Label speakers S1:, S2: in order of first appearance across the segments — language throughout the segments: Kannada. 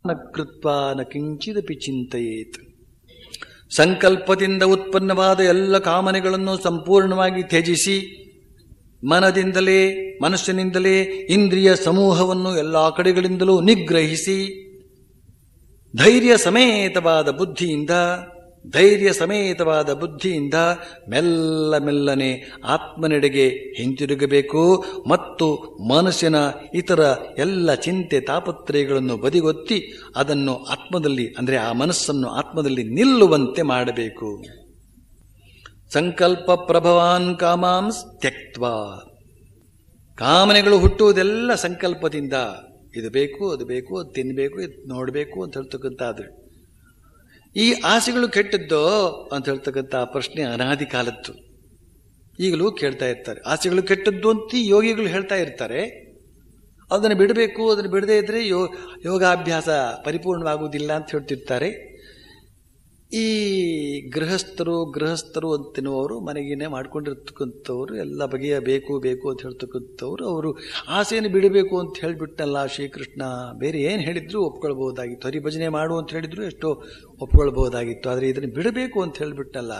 S1: ನ ಕೃತ್ವಾ ನ ಕಿಂಚಿದಪಿ ಚಿಂತೆಯೇತ್ ಸಂಕಲ್ಪದಿಂದ ಉತ್ಪನ್ನವಾದ ಎಲ್ಲ ಕಾಮನೆಗಳನ್ನು ಸಂಪೂರ್ಣವಾಗಿ ತ್ಯಜಿಸಿ ಮನದಿಂದಲೇ ಮನಸ್ಸಿನಿಂದಲೇ ಇಂದ್ರಿಯ ಸಮೂಹವನ್ನು ಎಲ್ಲಾ ಕಡೆಗಳಿಂದಲೂ ನಿಗ್ರಹಿಸಿ ಧೈರ್ಯ ಸಮೇತವಾದ ಬುದ್ಧಿಯಿಂದ ಧೈರ್ಯ ಸಮೇತವಾದ ಬುದ್ಧಿಯಿಂದ ಮೆಲ್ಲ ಮೆಲ್ಲನೆ ಆತ್ಮನೆಡೆಗೆ ಹಿಂತಿರುಗಬೇಕು ಮತ್ತು ಮನಸ್ಸಿನ ಇತರ ಎಲ್ಲ ಚಿಂತೆ ತಾಪತ್ರಯಗಳನ್ನು ಬದಿಗೊತ್ತಿ ಅದನ್ನು ಆತ್ಮದಲ್ಲಿ ಅಂದರೆ ಆ ಮನಸ್ಸನ್ನು ಆತ್ಮದಲ್ಲಿ ನಿಲ್ಲುವಂತೆ ಮಾಡಬೇಕು ಸಂಕಲ್ಪ ಪ್ರಭವಾನ್ ಕಾಮಾಂಸ್ ತ್ಯಕ್ತ್ವ ಕಾಮನೆಗಳು ಹುಟ್ಟುವುದೆಲ್ಲ ಸಂಕಲ್ಪದಿಂದ ಇದು ಬೇಕು ಅದು ಬೇಕು ಅದು ತಿನ್ನಬೇಕು ಇದು ನೋಡಬೇಕು ಅಂತ ಹೇಳ್ತಕ್ಕಂಥದ್ದು ಈ ಆಸೆಗಳು ಕೆಟ್ಟದ್ದೋ ಅಂತ ಹೇಳ್ತಕ್ಕಂಥ ಪ್ರಶ್ನೆ ಅನಾದಿ ಕಾಲದ್ದು ಈಗಲೂ ಕೇಳ್ತಾ ಇರ್ತಾರೆ ಆಸೆಗಳು ಕೆಟ್ಟದ್ದು ಅಂತ ಈ ಯೋಗಿಗಳು ಹೇಳ್ತಾ ಇರ್ತಾರೆ ಅದನ್ನು ಬಿಡಬೇಕು ಅದನ್ನು ಬಿಡದೇ ಇದ್ರೆ ಯೋ ಯೋಗಾಭ್ಯಾಸ ಪರಿಪೂರ್ಣವಾಗುವುದಿಲ್ಲ ಅಂತ ಹೇಳ್ತಿರ್ತಾರೆ ಈ ಗೃಹಸ್ಥರು ಗೃಹಸ್ಥರು ಅಂತಿರುವವರು ಮನೆಗೇನೆ ಮಾಡ್ಕೊಂಡಿರ್ತಕ್ಕಂಥವ್ರು ಎಲ್ಲ ಬಗೆಯ ಬೇಕು ಬೇಕು ಅಂತ ಹೇಳ್ತಕ್ಕಂಥವ್ರು ಅವರು ಆಸೆಯನ್ನು ಬಿಡಬೇಕು ಅಂತ ಹೇಳಿಬಿಟ್ಟಲ್ಲ ಶ್ರೀಕೃಷ್ಣ ಬೇರೆ ಏನು ಹೇಳಿದ್ರು ಒಪ್ಕೊಳ್ಬಹುದಾಗಿತ್ತು ಹರಿಭಜನೆ ಮಾಡು ಅಂತ ಹೇಳಿದ್ರು ಎಷ್ಟೋ ಒಪ್ಕೊಳ್ಬಹುದಾಗಿತ್ತು ಆದರೆ ಇದನ್ನು ಬಿಡಬೇಕು ಅಂತ ಹೇಳಿಬಿಟ್ಟಲ್ಲ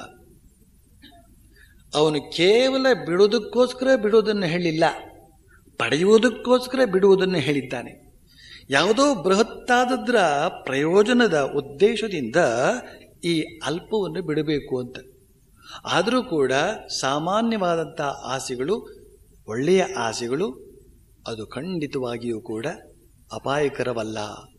S1: ಅವನು ಕೇವಲ ಬಿಡೋದಕ್ಕೋಸ್ಕರ ಬಿಡೋದನ್ನು ಹೇಳಿಲ್ಲ ಪಡೆಯುವುದಕ್ಕೋಸ್ಕರ ಬಿಡುವುದನ್ನು ಹೇಳಿದ್ದಾನೆ ಯಾವುದೋ ಬೃಹತ್ತಾದದ್ರ ಪ್ರಯೋಜನದ ಉದ್ದೇಶದಿಂದ ಈ ಅಲ್ಪವನ್ನು ಬಿಡಬೇಕು ಅಂತ ಆದರೂ ಕೂಡ ಸಾಮಾನ್ಯವಾದಂತಹ ಆಸೆಗಳು ಒಳ್ಳೆಯ ಆಸೆಗಳು ಅದು ಖಂಡಿತವಾಗಿಯೂ ಕೂಡ ಅಪಾಯಕರವಲ್ಲ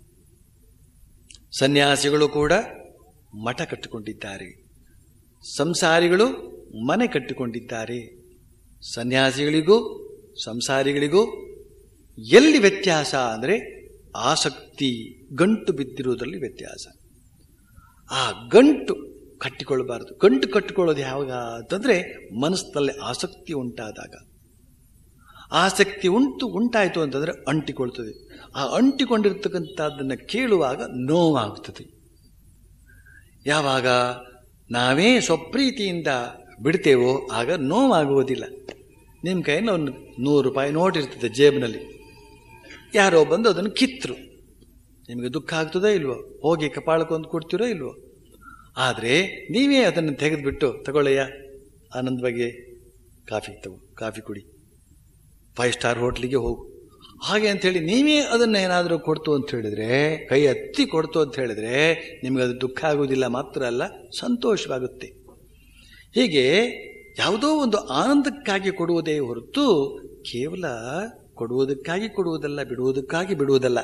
S1: ಸನ್ಯಾಸಿಗಳು ಕೂಡ ಮಠ ಕಟ್ಟಿಕೊಂಡಿದ್ದಾರೆ ಸಂಸಾರಿಗಳು ಮನೆ ಕಟ್ಟಿಕೊಂಡಿದ್ದಾರೆ ಸನ್ಯಾಸಿಗಳಿಗೂ ಸಂಸಾರಿಗಳಿಗೂ ಎಲ್ಲಿ ವ್ಯತ್ಯಾಸ ಅಂದರೆ ಆಸಕ್ತಿ ಗಂಟು ಬಿದ್ದಿರುವುದರಲ್ಲಿ ವ್ಯತ್ಯಾಸ ಆ ಗಂಟು ಕಟ್ಟಿಕೊಳ್ಳಬಾರದು ಗಂಟು ಕಟ್ಟಿಕೊಳ್ಳೋದು ಯಾವಾಗ ಅಂತಂದ್ರೆ ಮನಸ್ಸಿನಲ್ಲಿ ಆಸಕ್ತಿ ಉಂಟಾದಾಗ ಆಸಕ್ತಿ ಉಂಟು ಉಂಟಾಯಿತು ಅಂತಂದ್ರೆ ಅಂಟಿಕೊಳ್ತದೆ ಆ ಅಂಟಿಕೊಂಡಿರ್ತಕ್ಕಂಥದ್ದನ್ನು ಕೇಳುವಾಗ ನೋವಾಗ್ತದೆ ಯಾವಾಗ ನಾವೇ ಸ್ವಪ್ರೀತಿಯಿಂದ ಬಿಡ್ತೇವೋ ಆಗ ನೋವಾಗುವುದಿಲ್ಲ ನಿಮ್ಮ ಕೈಯಲ್ಲಿ ಒಂದು ನೂರು ರೂಪಾಯಿ ನೋಟ್ ಇರ್ತದೆ ಜೇಬಿನಲ್ಲಿ ಯಾರೋ ಬಂದು ಅದನ್ನು ಕಿತ್ತರು ನಿಮಗೆ ದುಃಖ ಆಗ್ತದೋ ಇಲ್ವೋ ಹೋಗಿ ಕಪಾಳಕ್ಕೊಂದು ಕೊಡ್ತೀರೋ ಇಲ್ವೋ ಆದರೆ ನೀವೇ ಅದನ್ನು ತೆಗೆದುಬಿಟ್ಟು ತಗೊಳ್ಳಯ್ಯ ಆನಂದ ಬಗ್ಗೆ ಕಾಫಿ ತಗೋ ಕಾಫಿ ಕುಡಿ ಫೈವ್ ಸ್ಟಾರ್ ಹೋಟ್ಲಿಗೆ ಹೋಗು ಹಾಗೆ ಅಂಥೇಳಿ ನೀವೇ ಅದನ್ನು ಏನಾದರೂ ಕೊಡ್ತು ಅಂತ ಹೇಳಿದ್ರೆ ಕೈ ಎತ್ತಿ ಕೊಡ್ತು ಅಂತ ಹೇಳಿದ್ರೆ ನಿಮಗೆ ಅದು ದುಃಖ ಆಗುವುದಿಲ್ಲ ಮಾತ್ರ ಅಲ್ಲ ಸಂತೋಷವಾಗುತ್ತೆ ಹೀಗೆ ಯಾವುದೋ ಒಂದು ಆನಂದಕ್ಕಾಗಿ ಕೊಡುವುದೇ ಹೊರತು ಕೇವಲ ಕೊಡುವುದಕ್ಕಾಗಿ ಕೊಡುವುದಲ್ಲ ಬಿಡುವುದಕ್ಕಾಗಿ ಬಿಡುವುದಲ್ಲ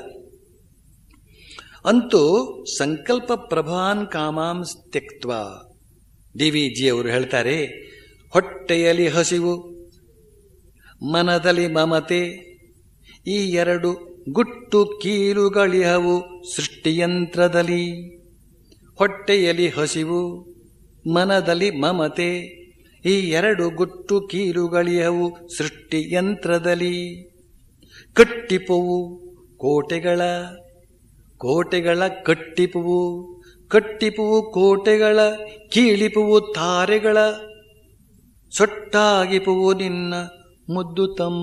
S1: ಅಂತೂ ಸಂಕಲ್ಪ ಪ್ರಭಾನ್ ಕಾಮಾಂ ತ್ಯಕ್ತ್ವ ಡಿ ವಿ ಜಿ ಅವರು ಹೇಳ್ತಾರೆ ಹೊಟ್ಟೆಯಲ್ಲಿ ಹಸಿವು ಮನದಲ್ಲಿ ಮಮತೆ ಈ ಎರಡು ಗುಟ್ಟು ಕೀಲುಗಳಿಹವು ಸೃಷ್ಟಿಯಂತ್ರದಲ್ಲಿ ಹೊಟ್ಟೆಯಲ್ಲಿ ಹಸಿವು ಮನದಲ್ಲಿ ಮಮತೆ ಈ ಎರಡು ಗುಟ್ಟು ಕೀಲುಗಳಿಹವು ಸೃಷ್ಟಿಯಂತ್ರದಲ್ಲಿ ಕಟ್ಟಿಪುವು ಕೋಟೆಗಳ ಕೋಟೆಗಳ ಕಟ್ಟಿಪುವು ಕಟ್ಟಿಪುವು ಕೋಟೆಗಳ ಕೀಳಿಪುವು ತಾರೆಗಳ ಸೊಟ್ಟಾಗಿಪುವು ನಿನ್ನ ಮುದ್ದು ತಮ್ಮ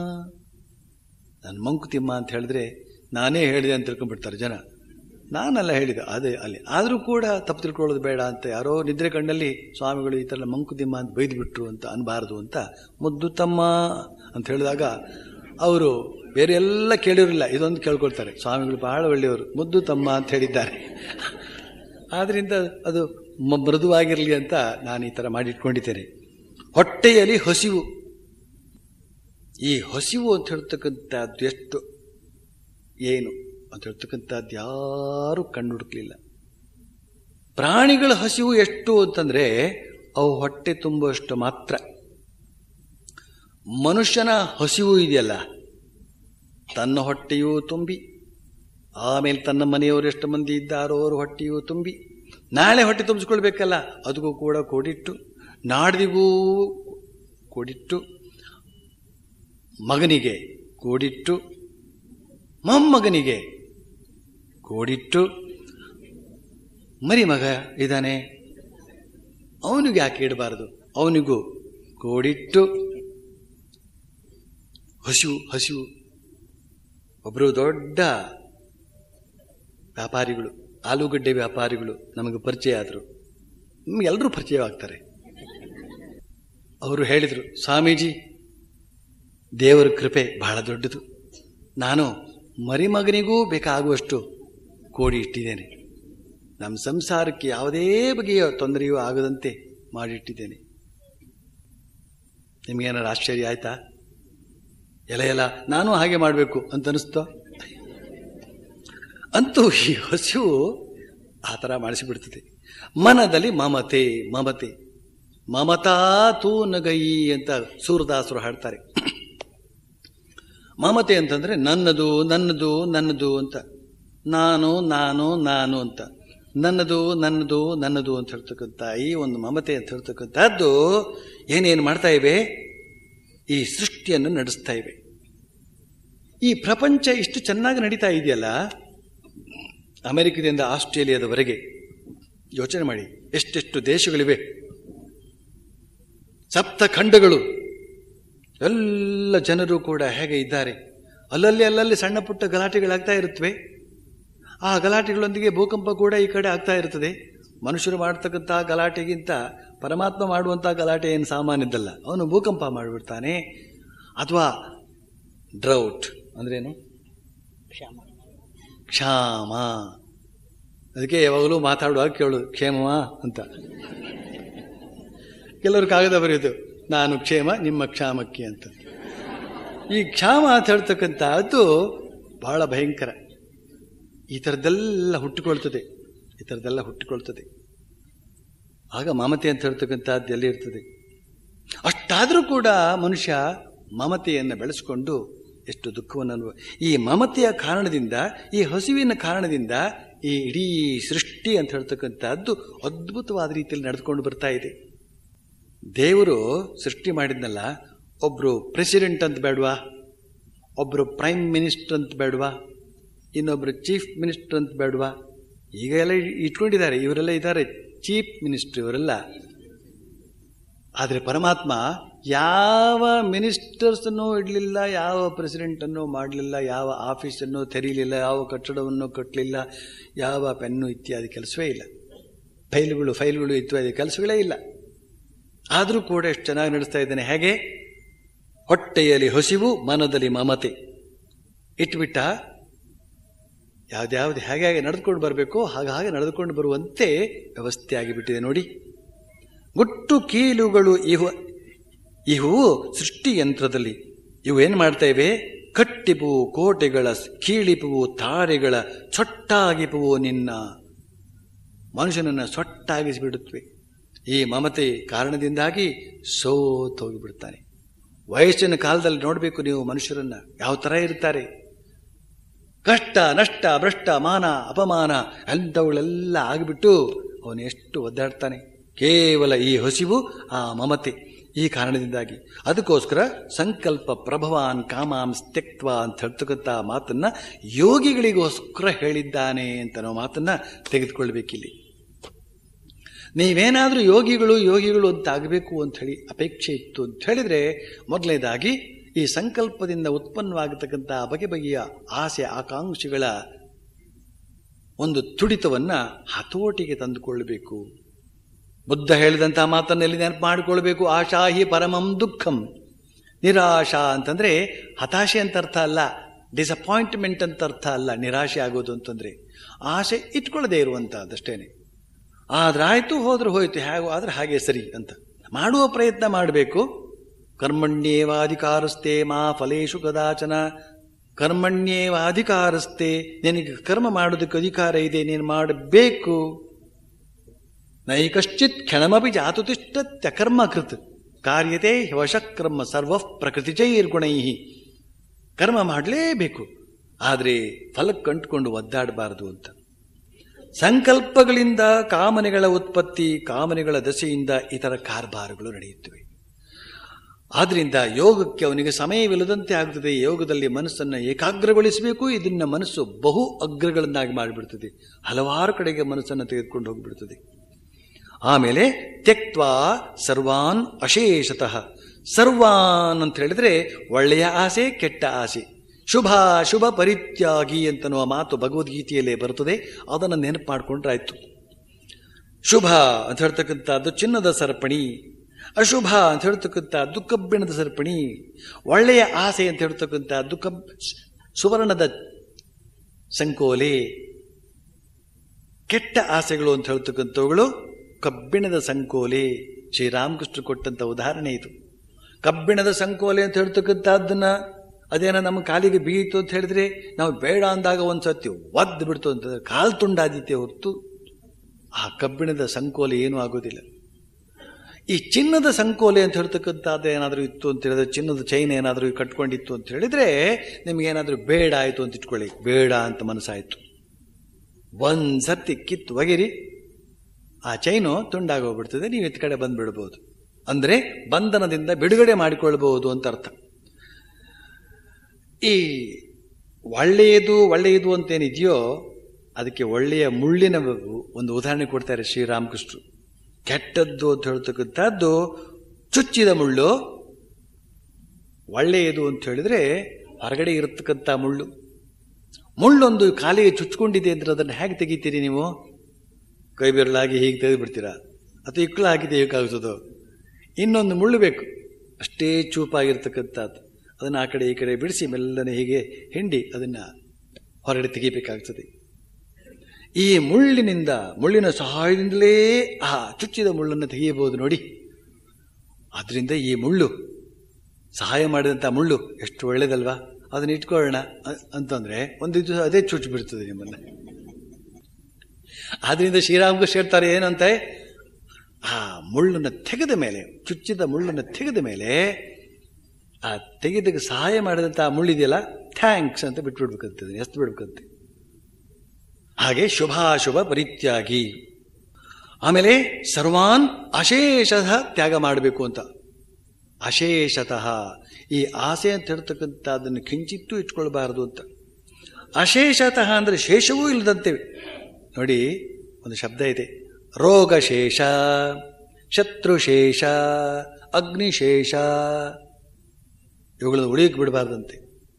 S1: ನಾನು ಮಂಕುತಿಮ್ಮ ಅಂತ ಹೇಳಿದ್ರೆ ನಾನೇ ಹೇಳಿದೆ ಅಂತ ತಿಳ್ಕೊಂಡ್ಬಿಡ್ತಾರೆ ಜನ ನಾನೆಲ್ಲ ಹೇಳಿದೆ ಅದೇ ಅಲ್ಲಿ ಆದರೂ ಕೂಡ ತಪ್ಪು ತಿಳ್ಕೊಳ್ಳೋದು ಬೇಡ ಅಂತ ಯಾರೋ ನಿದ್ರೆ ಕಣ್ಣಲ್ಲಿ ಸ್ವಾಮಿಗಳು ಈ ಥರ ಮಂಕುತಿಮ್ಮ ಅಂತ ಬೈದ್ಬಿಟ್ರು ಅಂತ ಅನ್ಬಾರದು ಅಂತ ಮುದ್ದು ತಮ್ಮ ಅಂತ ಹೇಳಿದಾಗ ಅವರು ಬೇರೆ ಎಲ್ಲ ಕೇಳಿರಲಿಲ್ಲ ಇದೊಂದು ಕೇಳ್ಕೊಳ್ತಾರೆ ಸ್ವಾಮಿಗಳು ಬಹಳ ಒಳ್ಳೆಯವರು ಮುದ್ದು ತಮ್ಮ ಅಂತ ಹೇಳಿದ್ದಾರೆ ಆದ್ರಿಂದ ಅದು ಮ- ಮೃದುವಾಗಿರಲಿ ಅಂತ ನಾನು ಈ ಥರ ಮಾಡಿಟ್ಕೊಂಡಿದ್ದೇನೆ ಹೊಟ್ಟೆಯಲ್ಲಿ ಹಸಿವು ಈ ಹಸಿವು ಅಂತ ಹೇಳ್ತಕ್ಕಂಥದ್ದು ಎಷ್ಟು ಏನು ಅಂತ ಹೇಳ್ತಕ್ಕಂಥದ್ದು ಯಾರೂ ಕಂಡುಹುಡುಕ್ಲಿಲ್ಲ ಪ್ರಾಣಿಗಳ ಹಸಿವು ಎಷ್ಟು ಅಂತಂದ್ರೆ ಅವು ಹೊಟ್ಟೆ ತುಂಬುವಷ್ಟು ಮಾತ್ರ ಮನುಷ್ಯನ ಹಸಿವು ಇದೆಯಲ್ಲ ತನ್ನ ಹೊಟ್ಟೆಯೂ ತುಂಬಿ ಆಮೇಲೆ ತನ್ನ ಮನೆಯವರು ಎಷ್ಟು ಮಂದಿ ಇದ್ದಾರೋ ಅವ್ರ ಹೊಟ್ಟೆಯೂ ತುಂಬಿ ನಾಳೆ ಹೊಟ್ಟೆ ತುಂಬಿಸ್ಕೊಳ್ಬೇಕಲ್ಲ ಅದಕ್ಕೂ ಕೂಡ ಕೂಡಿಟ್ಟು ನಾಡ್ದಿಗೂ ಕೂಡಿಟ್ಟು ಮಗನಿಗೆ ಕೂಡಿಟ್ಟು ಮೊಮ್ಮಗನಿಗೆ ಕೂಡಿಟ್ಟು ಮರಿ ಮಗ ಇದ್ದಾನೆ ಅವನಿಗೆ ಯಾಕೆ ಇಡಬಾರದು ಅವನಿಗೂ ಕೂಡಿಟ್ಟು ಹಸಿವು ಹಸಿವು ಒಬ್ಬರು ದೊಡ್ಡ ವ್ಯಾಪಾರಿಗಳು ಆಲೂಗಡ್ಡೆ ವ್ಯಾಪಾರಿಗಳು ನಮಗೆ ಪರಿಚಯ ಆದರು ಎಲ್ಲರೂ ಪರಿಚಯವಾಗ್ತಾರೆ ಅವರು ಹೇಳಿದರು ಸ್ವಾಮೀಜಿ ದೇವರ ಕೃಪೆ ಬಹಳ ದೊಡ್ಡದು ನಾನು ಮರಿಮಗನಿಗೂ ಬೇಕಾಗುವಷ್ಟು ಕೋಡಿ ಇಟ್ಟಿದ್ದೇನೆ ನಮ್ಮ ಸಂಸಾರಕ್ಕೆ ಯಾವುದೇ ಬಗೆಯ ತೊಂದರೆಯೂ ಆಗದಂತೆ ಮಾಡಿಟ್ಟಿದ್ದೇನೆ ನಿಮಗೇನಾರು ಆಶ್ಚರ್ಯ ಆಯ್ತಾ ಎಲ ಎಲ ನಾನು ಹಾಗೆ ಮಾಡಬೇಕು ಅಂತ ಅನಿಸ್ತೋ ಅಂತೂ ಈ ಹಸಿವು ಆ ಥರ ಮಾಡಿಸಿಬಿಡ್ತದೆ ಮನದಲ್ಲಿ ಮಮತೆ ಮಮತೆ ಮಮತಾ ತೂ ನಗೈ ಅಂತ ಸೂರದಾಸರು ಹಾಡ್ತಾರೆ ಮಮತೆ ಅಂತಂದ್ರೆ ನನ್ನದು ನನ್ನದು ನನ್ನದು ಅಂತ ನಾನು ನಾನು ನಾನು ಅಂತ ನನ್ನದು ನನ್ನದು ನನ್ನದು ಅಂತ ಹೇಳ್ತಕ್ಕಂಥ ಈ ಒಂದು ಮಮತೆ ಅಂತ ಹೇಳ್ತಕ್ಕಂಥದ್ದು ಏನೇನು ಮಾಡ್ತಾ ಇವೆ ಈ ಸೃಷ್ಟಿಯನ್ನು ನಡೆಸ್ತಾ ಇವೆ ಈ ಪ್ರಪಂಚ ಇಷ್ಟು ಚೆನ್ನಾಗಿ ನಡೀತಾ ಇದೆಯಲ್ಲ ಅಮೆರಿಕದಿಂದ ಆಸ್ಟ್ರೇಲಿಯಾದವರೆಗೆ ಯೋಚನೆ ಮಾಡಿ ಎಷ್ಟೆಷ್ಟು ದೇಶಗಳಿವೆ ಸಪ್ತ ಖಂಡಗಳು ಎಲ್ಲ ಜನರು ಕೂಡ ಹೇಗೆ ಇದ್ದಾರೆ ಅಲ್ಲಲ್ಲಿ ಅಲ್ಲಲ್ಲಿ ಸಣ್ಣ ಪುಟ್ಟ ಗಲಾಟೆಗಳಾಗ್ತಾ ಇರುತ್ತವೆ ಆ ಗಲಾಟೆಗಳೊಂದಿಗೆ ಭೂಕಂಪ ಕೂಡ ಈ ಕಡೆ ಆಗ್ತಾ ಇರ್ತದೆ ಮನುಷ್ಯರು ಮಾಡ್ತಕ್ಕಂಥ ಗಲಾಟೆಗಿಂತ ಪರಮಾತ್ಮ ಮಾಡುವಂಥ ಗಲಾಟೆ ಏನು ಸಾಮಾನ್ಯದ್ದಲ್ಲ ಅವನು ಭೂಕಂಪ ಮಾಡಿಬಿಡ್ತಾನೆ ಅಥವಾ ಡ್ರೌಟ್ ಅಂದ್ರೇನು
S2: ಕ್ಷಮ
S1: ಕ್ಷಾಮ ಅದಕ್ಕೆ ಯಾವಾಗಲೂ ಮಾತಾಡುವಾಗ ಕೇಳು ಕ್ಷೇಮವಾ ಅಂತ ಕೆಲವರು ಕಾಗದ ಬರೆಯೋದು ನಾನು ಕ್ಷೇಮ ನಿಮ್ಮ ಕ್ಷಾಮಕ್ಕೆ ಅಂತ ಈ ಕ್ಷಾಮ ಅಂತ ಹೇಳ್ತಕ್ಕಂಥದ್ದು ಬಹಳ ಭಯಂಕರ ಈ ಥರದ್ದೆಲ್ಲ ಹುಟ್ಟಿಕೊಳ್ತದೆ ಈ ಥರದ್ದೆಲ್ಲ ಹುಟ್ಟಿಕೊಳ್ತದೆ ಆಗ ಮಮತೆ ಅಂತ ಹೇಳ್ತಕ್ಕಂಥದ್ದು ಎಲ್ಲಿ ಇರ್ತದೆ ಅಷ್ಟಾದರೂ ಕೂಡ ಮನುಷ್ಯ ಮಮತೆಯನ್ನು ಬೆಳೆಸ್ಕೊಂಡು ಎಷ್ಟು ದುಃಖವನ್ನು ಅನುಭವ ಈ ಮಮತೆಯ ಕಾರಣದಿಂದ ಈ ಹಸಿವಿನ ಕಾರಣದಿಂದ ಈ ಇಡೀ ಸೃಷ್ಟಿ ಅಂತ ಹೇಳ್ತಕ್ಕಂಥದ್ದು ಅದ್ಭುತವಾದ ರೀತಿಯಲ್ಲಿ ನಡೆದುಕೊಂಡು ಬರ್ತಾ ಇದೆ ದೇವರು ಸೃಷ್ಟಿ ಮಾಡಿದ್ನಲ್ಲ ಒಬ್ರು ಪ್ರೆಸಿಡೆಂಟ್ ಅಂತ ಬೇಡವಾ ಒಬ್ರು ಪ್ರೈಮ್ ಮಿನಿಸ್ಟರ್ ಅಂತ ಬೇಡವಾ ಇನ್ನೊಬ್ರು ಚೀಫ್ ಮಿನಿಸ್ಟರ್ ಅಂತ ಬೇಡವಾ ಈಗ ಎಲ್ಲ ಇಟ್ಕೊಂಡಿದ್ದಾರೆ ಇವರೆಲ್ಲ ಇದ್ದಾರೆ ಚೀಫ್ ಮಿನಿಸ್ಟರ್ ಇವರೆಲ್ಲ ಆದರೆ ಪರಮಾತ್ಮ ಯಾವ ಮಿನಿಸ್ಟರ್ಸನ್ನು ಇಡಲಿಲ್ಲ ಯಾವ ಪ್ರೆಸಿಡೆಂಟನ್ನು ಮಾಡಲಿಲ್ಲ ಯಾವ ಆಫೀಸನ್ನು ತೆರೀಲಿಲ್ಲ ಯಾವ ಕಟ್ಟಡವನ್ನು ಕಟ್ಟಲಿಲ್ಲ ಯಾವ ಪೆನ್ನು ಇತ್ಯಾದಿ ಕೆಲಸವೇ ಇಲ್ಲ ಫೈಲ್ಗಳು ಫೈಲ್ಗಳು ಇತ್ಯಾದಿ ಕೆಲಸಗಳೇ ಇಲ್ಲ ಆದರೂ ಕೂಡ ಎಷ್ಟು ಚೆನ್ನಾಗಿ ನಡೆಸ್ತಾ ಇದ್ದಾನೆ ಹೇಗೆ ಹೊಟ್ಟೆಯಲ್ಲಿ ಹಸಿವು ಮನದಲ್ಲಿ ಮಮತೆ ಇಟ್ಬಿಟ್ಟ ಯಾವ್ದ್ಯಾವ್ದು ಹೇಗೆ ಹೇಗೆ ನಡೆದುಕೊಂಡು ಬರಬೇಕೋ ಹಾಗೆ ಹಾಗೆ ನಡೆದುಕೊಂಡು ಬರುವಂತೆ ವ್ಯವಸ್ಥೆ ಆಗಿಬಿಟ್ಟಿದೆ ನೋಡಿ ಗುಟ್ಟು ಕೀಲುಗಳು ಇವು ಇವು ಸೃಷ್ಟಿ ಯಂತ್ರದಲ್ಲಿ ಇವು ಏನು ಮಾಡ್ತಾ ಇವೆ ಕಟ್ಟಿಪುವು ಕೋಟೆಗಳ ಕೀಳಿಪುವು ತಾರೆಗಳ ಚೊಟ್ಟಾಗಿಪುವು ನಿನ್ನ ಮನುಷ್ಯನನ್ನು ಸೊಟ್ಟಾಗಿಸಿಬಿಡುತ್ತವೆ ಈ ಮಮತೆ ಕಾರಣದಿಂದಾಗಿ ಸೋತ್ ಹೋಗಿಬಿಡ್ತಾನೆ ವಯಸ್ಸಿನ ಕಾಲದಲ್ಲಿ ನೋಡಬೇಕು ನೀವು ಮನುಷ್ಯರನ್ನ ಯಾವ ಥರ ಇರ್ತಾರೆ ಕಷ್ಟ ನಷ್ಟ ಭ್ರಷ್ಟ ಮಾನ ಅಪಮಾನ ಅಂಥವುಗಳೆಲ್ಲ ಆಗಿಬಿಟ್ಟು ಅವನು ಎಷ್ಟು ಒದ್ದಾಡ್ತಾನೆ ಕೇವಲ ಈ ಹಸಿವು ಆ ಮಮತೆ ಈ ಕಾರಣದಿಂದಾಗಿ ಅದಕ್ಕೋಸ್ಕರ ಸಂಕಲ್ಪ ಪ್ರಭವಾನ್ ಕಾಮಾಂ ತ್ಯಕ್ತ್ವ ಅಂತ ಹೇಳ್ತಕ್ಕಂಥ ಮಾತನ್ನ ಯೋಗಿಗಳಿಗೋಸ್ಕರ ಹೇಳಿದ್ದಾನೆ ಅಂತ ನಾವು ಮಾತನ್ನ ತೆಗೆದುಕೊಳ್ಬೇಕಿಲ್ಲಿ ನೀವೇನಾದರೂ ಯೋಗಿಗಳು ಯೋಗಿಗಳು ಅಂತ ಆಗಬೇಕು ಅಂತ ಹೇಳಿ ಅಪೇಕ್ಷೆ ಇತ್ತು ಅಂತ ಹೇಳಿದ್ರೆ ಮೊದಲನೇದಾಗಿ ಈ ಸಂಕಲ್ಪದಿಂದ ಉತ್ಪನ್ನವಾಗತಕ್ಕಂಥ ಬಗೆ ಬಗೆಯ ಆಸೆ ಆಕಾಂಕ್ಷೆಗಳ ಒಂದು ತುಡಿತವನ್ನ ಹತೋಟಿಗೆ ತಂದುಕೊಳ್ಳಬೇಕು ಬುದ್ಧ ಹೇಳಿದಂತಹ ಮಾತನ್ನು ಎಲ್ಲಿ ನೆನಪು ಮಾಡಿಕೊಳ್ಬೇಕು ಆಶಾ ಹಿ ಪರಮಂ ದುಃಖಂ ನಿರಾಶಾ ಅಂತಂದ್ರೆ ಹತಾಶೆ ಅಂತ ಅರ್ಥ ಅಲ್ಲ ಡಿಸಪಾಯಿಂಟ್ಮೆಂಟ್ ಅಂತ ಅರ್ಥ ಅಲ್ಲ ನಿರಾಶೆ ಆಗೋದು ಅಂತಂದ್ರೆ ಆಸೆ ಇಟ್ಕೊಳ್ಳದೆ ಇರುವಂತಹದ್ದಷ್ಟೇನೆ ಆದ್ರೆ ಆಯ್ತು ಹೋದ್ರೆ ಹೋಯ್ತು ಹೇಗೋ ಆದ್ರೆ ಹಾಗೆ ಸರಿ ಅಂತ ಮಾಡುವ ಪ್ರಯತ್ನ ಮಾಡಬೇಕು ಕರ್ಮಣ್ಯೇವಾಧಿಕಾರಸ್ತೆ ಮಾ ಫಲೇಶು ಕದಾಚನ ಕರ್ಮಣ್ಯೇವಾಧಿಕಾರಸ್ತೆ ನಿನಗೆ ಕರ್ಮ ಮಾಡೋದಕ್ಕೆ ಅಧಿಕಾರ ಇದೆ ನೀನು ಮಾಡಬೇಕು ನೈಕಶ್ಚಿತ್ ಕ್ಷಣಮಪಿ ಜಾತುತಿಷ್ಠತ್ಯ ಕರ್ಮಕೃತ್ ಕಾರ್ಯತೆ ವಶಕರ್ಮ ಸರ್ವ ಪ್ರಕೃತಿಜೈರ್ಗುಣೈ ಕರ್ಮ ಮಾಡಲೇಬೇಕು ಆದರೆ ಫಲಕ್ಕೆ ಅಂಟ್ಕೊಂಡು ಒದ್ದಾಡಬಾರದು ಅಂತ ಸಂಕಲ್ಪಗಳಿಂದ ಕಾಮನೆಗಳ ಉತ್ಪತ್ತಿ ಕಾಮನೆಗಳ ದಶೆಯಿಂದ ಇತರ ಕಾರ್ಬಾರಗಳು ನಡೆಯುತ್ತವೆ ಆದ್ರಿಂದ ಯೋಗಕ್ಕೆ ಅವನಿಗೆ ಸಮಯವಿಲ್ಲದಂತೆ ಆಗ್ತದೆ ಯೋಗದಲ್ಲಿ ಮನಸ್ಸನ್ನು ಏಕಾಗ್ರಗೊಳಿಸಬೇಕು ಇದನ್ನ ಮನಸ್ಸು ಬಹು ಅಗ್ರಗಳನ್ನಾಗಿ ಮಾಡಿಬಿಡ್ತದೆ ಹಲವಾರು ಕಡೆಗೆ ಮನಸ್ಸನ್ನು ತೆಗೆದುಕೊಂಡು ಹೋಗಿಬಿಡ್ತದೆ ಆಮೇಲೆ ತ್ಯಕ್ವಾ ಸರ್ವಾನ್ ಅಶೇಷತಃ ಸರ್ವಾನ್ ಅಂತ ಹೇಳಿದ್ರೆ ಒಳ್ಳೆಯ ಆಸೆ ಕೆಟ್ಟ ಆಸೆ ಶುಭ ಶುಭ ಪರಿತ್ಯಾಗಿ ಅಂತನ್ನುವ ಮಾತು ಭಗವದ್ಗೀತೆಯಲ್ಲೇ ಬರುತ್ತದೆ ಅದನ್ನು ನೆನಪು ಮಾಡಿಕೊಂಡ್ರಾಯ್ತು ಶುಭ ಅಂತ ಹೇಳ್ತಕ್ಕಂಥದ್ದು ಚಿನ್ನದ ಸರಪಣಿ ಅಶುಭ ಅಂತ ಹೇಳ್ತಕ್ಕಂಥದ್ದು ಕಬ್ಬಿಣದ ಸರಪಣಿ ಒಳ್ಳೆಯ ಆಸೆ ಅಂತ ಹೇಳ್ತಕ್ಕಂಥದ್ದು ಕಬ್ ಸುವರ್ಣದ ಸಂಕೋಲೆ ಕೆಟ್ಟ ಆಸೆಗಳು ಅಂತ ಹೇಳ್ತಕ್ಕಂಥವುಗಳು ಕಬ್ಬಿಣದ ಸಂಕೋಲೆ ಶ್ರೀರಾಮಕೃಷ್ಣ ಕೊಟ್ಟಂತ ಉದಾಹರಣೆ ಇದು ಕಬ್ಬಿಣದ ಸಂಕೋಲೆ ಅಂತ ಹೇಳ್ತಕ್ಕಂಥದ್ದನ್ನ ಅದೇನ ನಮ್ಮ ಕಾಲಿಗೆ ಬೀಯಿತು ಅಂತ ಹೇಳಿದ್ರೆ ನಾವು ಬೇಡ ಅಂದಾಗ ಒಂದ್ಸತಿ ಒದ್ದು ಬಿಡ್ತು ಅಂತಂದ್ರೆ ಕಾಲು ತುಂಡಾದೀತೆ ಹೊರತು ಆ ಕಬ್ಬಿಣದ ಸಂಕೋಲೆ ಏನೂ ಆಗೋದಿಲ್ಲ ಈ ಚಿನ್ನದ ಸಂಕೋಲೆ ಅಂತ ಹೇಳ್ತಕ್ಕಂಥದ್ದು ಏನಾದರೂ ಇತ್ತು ಅಂತ ಹೇಳಿದ್ರೆ ಚಿನ್ನದ ಚೈನ್ ಏನಾದರೂ ಕಟ್ಕೊಂಡಿತ್ತು ಅಂತ ಹೇಳಿದ್ರೆ ನಿಮ್ಗೇನಾದರೂ ಬೇಡ ಆಯಿತು ಅಂತ ಇಟ್ಕೊಳ್ಳಿ ಬೇಡ ಅಂತ ಮನಸ್ಸಾಯಿತು ಒಂದ್ಸರ್ತಿ ಕಿತ್ತು ಒಗೆರಿ ಆ ಚೈನು ತುಂಡಾಗೋಗ್ಬಿಡ್ತದೆ ನೀವು ಇತ್ತ ಕಡೆ ಬಂದ್ಬಿಡ್ಬೋದು ಅಂದ್ರೆ ಬಂಧನದಿಂದ ಬಿಡುಗಡೆ ಮಾಡಿಕೊಳ್ಬಹುದು ಅಂತ ಅರ್ಥ ಈ ಒಳ್ಳೆಯದು ಒಳ್ಳೆಯದು ಅಂತೇನಿದೆಯೋ ಅದಕ್ಕೆ ಒಳ್ಳೆಯ ಮುಳ್ಳಿನ ಒಂದು ಉದಾಹರಣೆ ಕೊಡ್ತಾರೆ ಶ್ರೀರಾಮಕೃಷ್ಣರು ಕೆಟ್ಟದ್ದು ಅಂತ ಹೇಳ್ತಕ್ಕಂಥದ್ದು ಚುಚ್ಚಿದ ಮುಳ್ಳು ಒಳ್ಳೆಯದು ಅಂತ ಹೇಳಿದ್ರೆ ಹೊರಗಡೆ ಇರತಕ್ಕಂಥ ಮುಳ್ಳು ಮುಳ್ಳೊಂದು ಕಾಲಿಗೆ ಚುಚ್ಕೊಂಡಿದೆ ಅಂದ್ರೆ ಅದನ್ನು ಹೇಗೆ ತೆಗಿತೀರಿ ನೀವು ಕೈ ಬೆರಳಾಗಿ ಹೀಗೆ ತೆಗೆದು ಬಿಡ್ತೀರಾ ಅಥವಾ ಇಕ್ಕಳ ಹಾಕಿ ತೆಗಿಯೋಕ್ಕಾಗ್ತದೋ ಇನ್ನೊಂದು ಮುಳ್ಳು ಬೇಕು ಅಷ್ಟೇ ಚೂಪಾಗಿರ್ತಕ್ಕಂಥದ್ದು ಅದನ್ನು ಆ ಕಡೆ ಈ ಕಡೆ ಬಿಡಿಸಿ ಮೆಲ್ಲನೆ ಹೀಗೆ ಹಿಂಡಿ ಅದನ್ನು ಹೊರಗಡೆ ತೆಗಿಬೇಕಾಗ್ತದೆ ಈ ಮುಳ್ಳಿನಿಂದ ಮುಳ್ಳಿನ ಸಹಾಯದಿಂದಲೇ ಆ ಚುಚ್ಚಿದ ಮುಳ್ಳನ್ನು ತೆಗೆಯಬಹುದು ನೋಡಿ ಆದ್ರಿಂದ ಈ ಮುಳ್ಳು ಸಹಾಯ ಮಾಡಿದಂಥ ಮುಳ್ಳು ಎಷ್ಟು ಒಳ್ಳೇದಲ್ವಾ ಅದನ್ನ ಇಟ್ಕೊಳ್ಳೋಣ ಅ- ಅಂತಂದ್ರೆ ಒಂದು ದಿವಸ ಅದೇ ಚುಚ್ಚು ಬಿಡ್ತದೆ ನಿಮ್ಮನ್ನ ಆದ್ರಿಂದ ಶ್ರೀರಾಮಕೃಷ್ಣ ಹೇಳ್ತಾರೆ ಏನಂತ ಆ ಮುಳ್ಳನ್ನು ತೆಗೆದ ಮೇಲೆ ಚುಚ್ಚಿದ ಮುಳ್ಳನ್ನು ತೆಗೆದ ಮೇಲೆ ಆ ತೆಗೆದಕ್ಕೆ ಸಹಾಯ ಮಾಡಿದಂಥ ಆ ಮುಳ್ಳಿದೆಯಲ್ಲ ಥ್ಯಾಂಕ್ಸ್ ಅಂತ ಬಿಟ್ಬಿಡ್ಬೇಕಂತದೆ ಎಸ್ತು ಬಿಡ್ಬೇಕಂತೆ ಹಾಗೆ ಶುಭಾಶುಭ ಪರಿತ್ಯಾಗಿ ಆಮೇಲೆ ಸರ್ವಾನ್ ಅಶೇಷತಃ ತ್ಯಾಗ ಮಾಡಬೇಕು ಅಂತ ಅಶೇಷತಃ ಈ ಆಸೆ ಅಂತ ಹೇಳ್ತಕ್ಕಂಥ ಅದನ್ನು ಕಿಂಚಿತ್ತೂ ಇಟ್ಕೊಳ್ಬಾರದು ಅಂತ ಅಶೇಷತಃ ಅಂದರೆ ಶೇಷವೂ ಇಲ್ಲದಂತೆ ನೋಡಿ ಒಂದು ಶಬ್ದ ಇದೆ ರೋಗಶೇಷ ಶತ್ರುಶೇಷ ಅಗ್ನಿಶೇಷ ಇವುಗಳನ್ನು ಉಳಿಯಕ್ಕೆ ಬಿಡಬಾರ್ದಂತೆ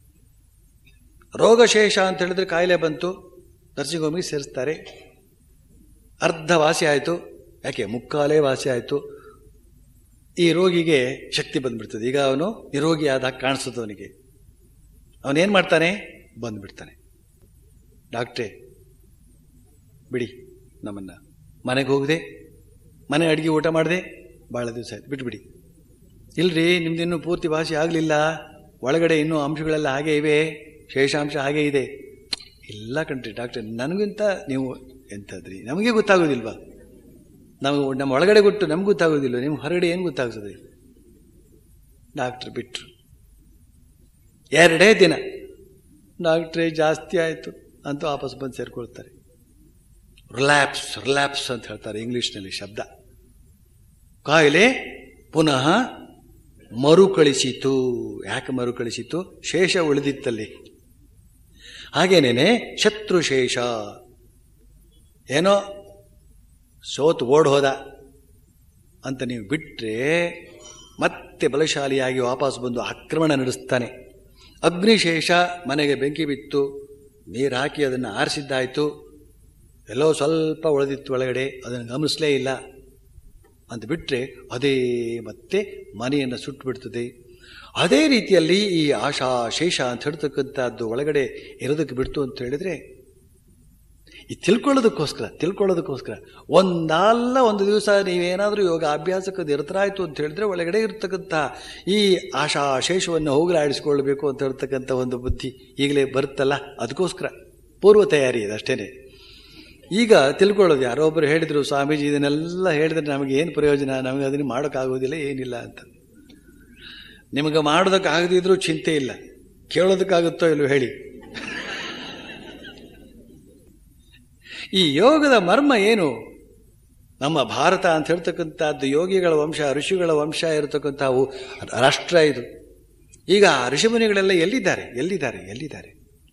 S1: ರೋಗಶೇಷ ಅಂತ ಹೇಳಿದ್ರೆ ಕಾಯಿಲೆ ಬಂತು ನರ್ಸಿಂಗ್ ಹೋಮಿಗೆ ಸೇರಿಸ್ತಾರೆ ಅರ್ಧ ವಾಸಿ ಆಯಿತು ಯಾಕೆ ಮುಕ್ಕಾಲೇ ವಾಸಿ ಆಯಿತು ಈ ರೋಗಿಗೆ ಶಕ್ತಿ ಬಂದ್ಬಿಡ್ತದೆ ಈಗ ಅವನು ನಿರೋಗಿ ಆದಾಗ ಕಾಣಿಸ್ತದೆ ಅವನಿಗೆ ಅವನೇನು ಮಾಡ್ತಾನೆ ಬಂದ್ಬಿಡ್ತಾನೆ ಡಾಕ್ಟ್ರೇ ಬಿಡಿ ನಮ್ಮನ್ನ ಮನೆಗೆ ಹೋಗದೆ ಮನೆ ಅಡುಗೆ ಊಟ ಮಾಡಿದೆ ಭಾಳ ದಿವಸ ಆಯ್ತು ಬಿಟ್ಬಿಡಿ ಇಲ್ರಿ ನಿಮ್ದು ಇನ್ನೂ ಪೂರ್ತಿ ಭಾಷೆ ಆಗಲಿಲ್ಲ ಒಳಗಡೆ ಇನ್ನೂ ಅಂಶಗಳೆಲ್ಲ ಹಾಗೆ ಇವೆ ಶೇಷಾಂಶ ಹಾಗೆ ಇದೆ ಇಲ್ಲ ಕಣ್ರಿ ಡಾಕ್ಟರ್ ನನಗಿಂತ ನೀವು ಎಂಥದ್ರಿ ನಮಗೆ ಗೊತ್ತಾಗೋದಿಲ್ವಾ ನಮಗೆ ನಮ್ಮ ಒಳಗಡೆ ಕೊಟ್ಟು ನಮ್ಗೆ ಗೊತ್ತಾಗೋದಿಲ್ಲ ನಿಮ್ಗೆ ಹೊರಗಡೆ ಏನು ಗೊತ್ತಾಗ್ತದೆ ಡಾಕ್ಟ್ರ್ ಬಿಟ್ರು ಎರಡೇ ದಿನ ಡಾಕ್ಟ್ರೇ ಜಾಸ್ತಿ ಆಯಿತು ಅಂತ ವಾಪಸ್ ಬಂದು ಸೇರ್ಕೊಳ್ತಾರೆ ರಿಲ್ಯಾಪ್ಸ್ ರಿಲ್ಯಾಪ್ಸ್ ಅಂತ ಹೇಳ್ತಾರೆ ಇಂಗ್ಲಿಷ್ನಲ್ಲಿ ಶಬ್ದ ಕಾಯಿಲೆ ಪುನಃ ಮರುಕಳಿಸಿತು ಯಾಕೆ ಮರುಕಳಿಸಿತು ಶೇಷ ಉಳಿದಿತ್ತಲ್ಲಿ ಹಾಗೇನೇನೆ ಶತ್ರುಶೇಷ ಏನೋ ಸೋತು ಓಡ್ ಹೋದ ಅಂತ ನೀವು ಬಿಟ್ಟರೆ ಮತ್ತೆ ಬಲಶಾಲಿಯಾಗಿ ವಾಪಸ್ ಬಂದು ಆಕ್ರಮಣ ನಡೆಸ್ತಾನೆ ಅಗ್ನಿಶೇಷ ಮನೆಗೆ ಬೆಂಕಿ ಬಿತ್ತು ನೀರು ಹಾಕಿ ಅದನ್ನು ಆರಿಸಿದ್ದಾಯಿತು ಎಲ್ಲೋ ಸ್ವಲ್ಪ ಉಳಿದಿತ್ತು ಒಳಗಡೆ ಅದನ್ನು ಗಮನಿಸಲೇ ಇಲ್ಲ ಅಂತ ಬಿಟ್ಟರೆ ಅದೇ ಮತ್ತೆ ಮನೆಯನ್ನು ಸುಟ್ಟು ಬಿಡ್ತದೆ ಅದೇ ರೀತಿಯಲ್ಲಿ ಈ ಆಶಾ ಶೇಷ ಅಂತ ಹೇಳ್ತಕ್ಕಂಥದ್ದು ಒಳಗಡೆ ಇರೋದಕ್ಕೆ ಬಿಡ್ತು ಅಂತ ಹೇಳಿದ್ರೆ ಈ ತಿಳ್ಕೊಳ್ಳೋದಕ್ಕೋಸ್ಕರ ತಿಳ್ಕೊಳ್ಳೋದಕ್ಕೋಸ್ಕರ ಒಂದಲ್ಲ ಒಂದು ದಿವಸ ನೀವೇನಾದರೂ ಯೋಗ ಅಭ್ಯಾಸಕ್ಕೆ ನಿರತರಾಯಿತು ಅಂತ ಹೇಳಿದ್ರೆ ಒಳಗಡೆ ಇರ್ತಕ್ಕಂಥ ಈ ಆಶಾ ಶೇಷವನ್ನು ಹೋಗಲಾಡಿಸಿಕೊಳ್ಬೇಕು ಅಂತ ಹೇಳ್ತಕ್ಕಂಥ ಒಂದು ಬುದ್ಧಿ ಈಗಲೇ ಬರುತ್ತಲ್ಲ ಅದಕ್ಕೋಸ್ಕರ ಪೂರ್ವ ತಯಾರಿ ಇದೆ ಅಷ್ಟೇನೆ ಈಗ ತಿಳ್ಕೊಳ್ಳೋದು ಯಾರೋ ಒಬ್ಬರು ಹೇಳಿದ್ರು ಸ್ವಾಮೀಜಿ ಇದನ್ನೆಲ್ಲ ಹೇಳಿದ್ರೆ ನಮಗೆ ಏನು ಪ್ರಯೋಜನ ನಮಗೆ ಅದನ್ನು ಮಾಡೋಕ್ಕಾಗೋದಿಲ್ಲ ಏನಿಲ್ಲ ಅಂತ ನಿಮಗೆ ಮಾಡೋದಕ್ಕಾಗದಿದ್ರೂ ಚಿಂತೆ ಇಲ್ಲ ಕೇಳೋದಕ್ಕಾಗುತ್ತೋ ಇಲ್ಲೋ ಹೇಳಿ ಈ ಯೋಗದ ಮರ್ಮ ಏನು ನಮ್ಮ ಭಾರತ ಅಂತ ಹೇಳ್ತಕ್ಕಂಥದ್ದು ಯೋಗಿಗಳ ವಂಶ ಋಷಿಗಳ ವಂಶ ಇರತಕ್ಕಂಥವು ರಾಷ್ಟ್ರ ಇದು ಈಗ ಆ ಋಷಿಮುನಿಗಳೆಲ್ಲ ಎಲ್ಲಿದ್ದಾರೆ ಎಲ್ಲಿದ್ದಾರೆ ಎಲ್ಲಿದ್ದಾರೆ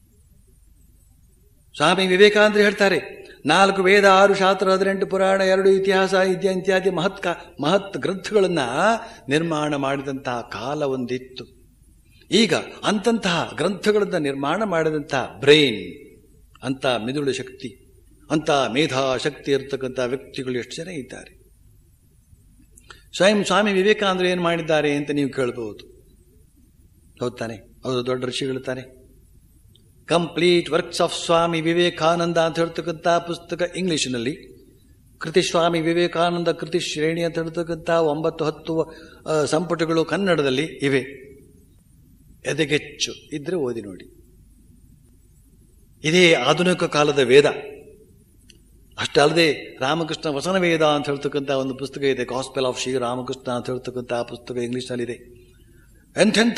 S1: ಸ್ವಾಮಿ ವಿವೇಕಾನಂದರು ಹೇಳ್ತಾರೆ ನಾಲ್ಕು ವೇದ ಆರು ಶಾಸ್ತ್ರ ಹದಿನೆಂಟು ಪುರಾಣ ಎರಡು ಇತಿಹಾಸ ಇತ್ಯ ಇತ್ಯಾದಿ ಮಹತ್ ಕಾ- ಮಹತ್ ಗ್ರಂಥಗಳನ್ನ ನಿರ್ಮಾಣ ಮಾಡಿದಂತಹ ಕಾಲ ಒಂದಿತ್ತು ಈಗ ಅಂತಂತಹ ಗ್ರಂಥಗಳನ್ನು ನಿರ್ಮಾಣ ಮಾಡಿದಂತಹ ಬ್ರೈನ್ ಅಂತ ಮಿದುಳು ಶಕ್ತಿ ಅಂತ ಮೇಧಾ ಶಕ್ತಿ ಇರತಕ್ಕಂಥ ವ್ಯಕ್ತಿಗಳು ಎಷ್ಟು ಜನ ಇದ್ದಾರೆ ಸ್ವಯಂ ಸ್ವಾಮಿ ವಿವೇಕಾನಂದರು ಏನು ಮಾಡಿದ್ದಾರೆ ಅಂತ ನೀವು ಕೇಳಬಹುದು ಹೌದು ತಾನೆ ಅವರು ದೊಡ್ಡ ಋಷಿಗಳು ತಾನೆ complete works of Swami Vivekananda ಅಂತ ಹೇಳ್ತಕ್ಕಂಥ ಪುಸ್ತಕ ಇಂಗ್ಲಿಷ್ನಲ್ಲಿ ಕೃತಿ ಸ್ವಾಮಿ ವಿವೇಕಾನಂದ ಕೃತಿ ಶ್ರೇಣಿ ಅಂತ ಹೇಳ್ತಕ್ಕಂಥ ಒಂಬತ್ತು ಹತ್ತು ಆ, ಸಂಪುಟಗಳು ಕನ್ನಡದಲ್ಲಿ ಇವೆ ಎದೆಗೆಚ್ಚು ಇದ್ರೆ ಓದಿ ನೋಡಿ ಇದೇ ಆಧುನಿಕ ಕಾಲದ ವೇದ ಅಷ್ಟೇ ಅಲ್ಲದೆ ರಾಮಕೃಷ್ಣ ವಸನ ವೇದ ಅಂತ ಹೇಳ್ತಕ್ಕಂಥ ಒಂದು ಪುಸ್ತಕ ಇದೆ ಕಾಸ್ಪೆಲ್ ಆಫ್ ಶ್ರೀ ರಾಮಕೃಷ್ಣ ಅಂತ ಹೇಳ್ತಕ್ಕಂಥ ಆ ಪುಸ್ತಕ ಇಂಗ್ಲಿಷ್ನಲ್ಲಿದೆ ಎಂಥೆಂಥ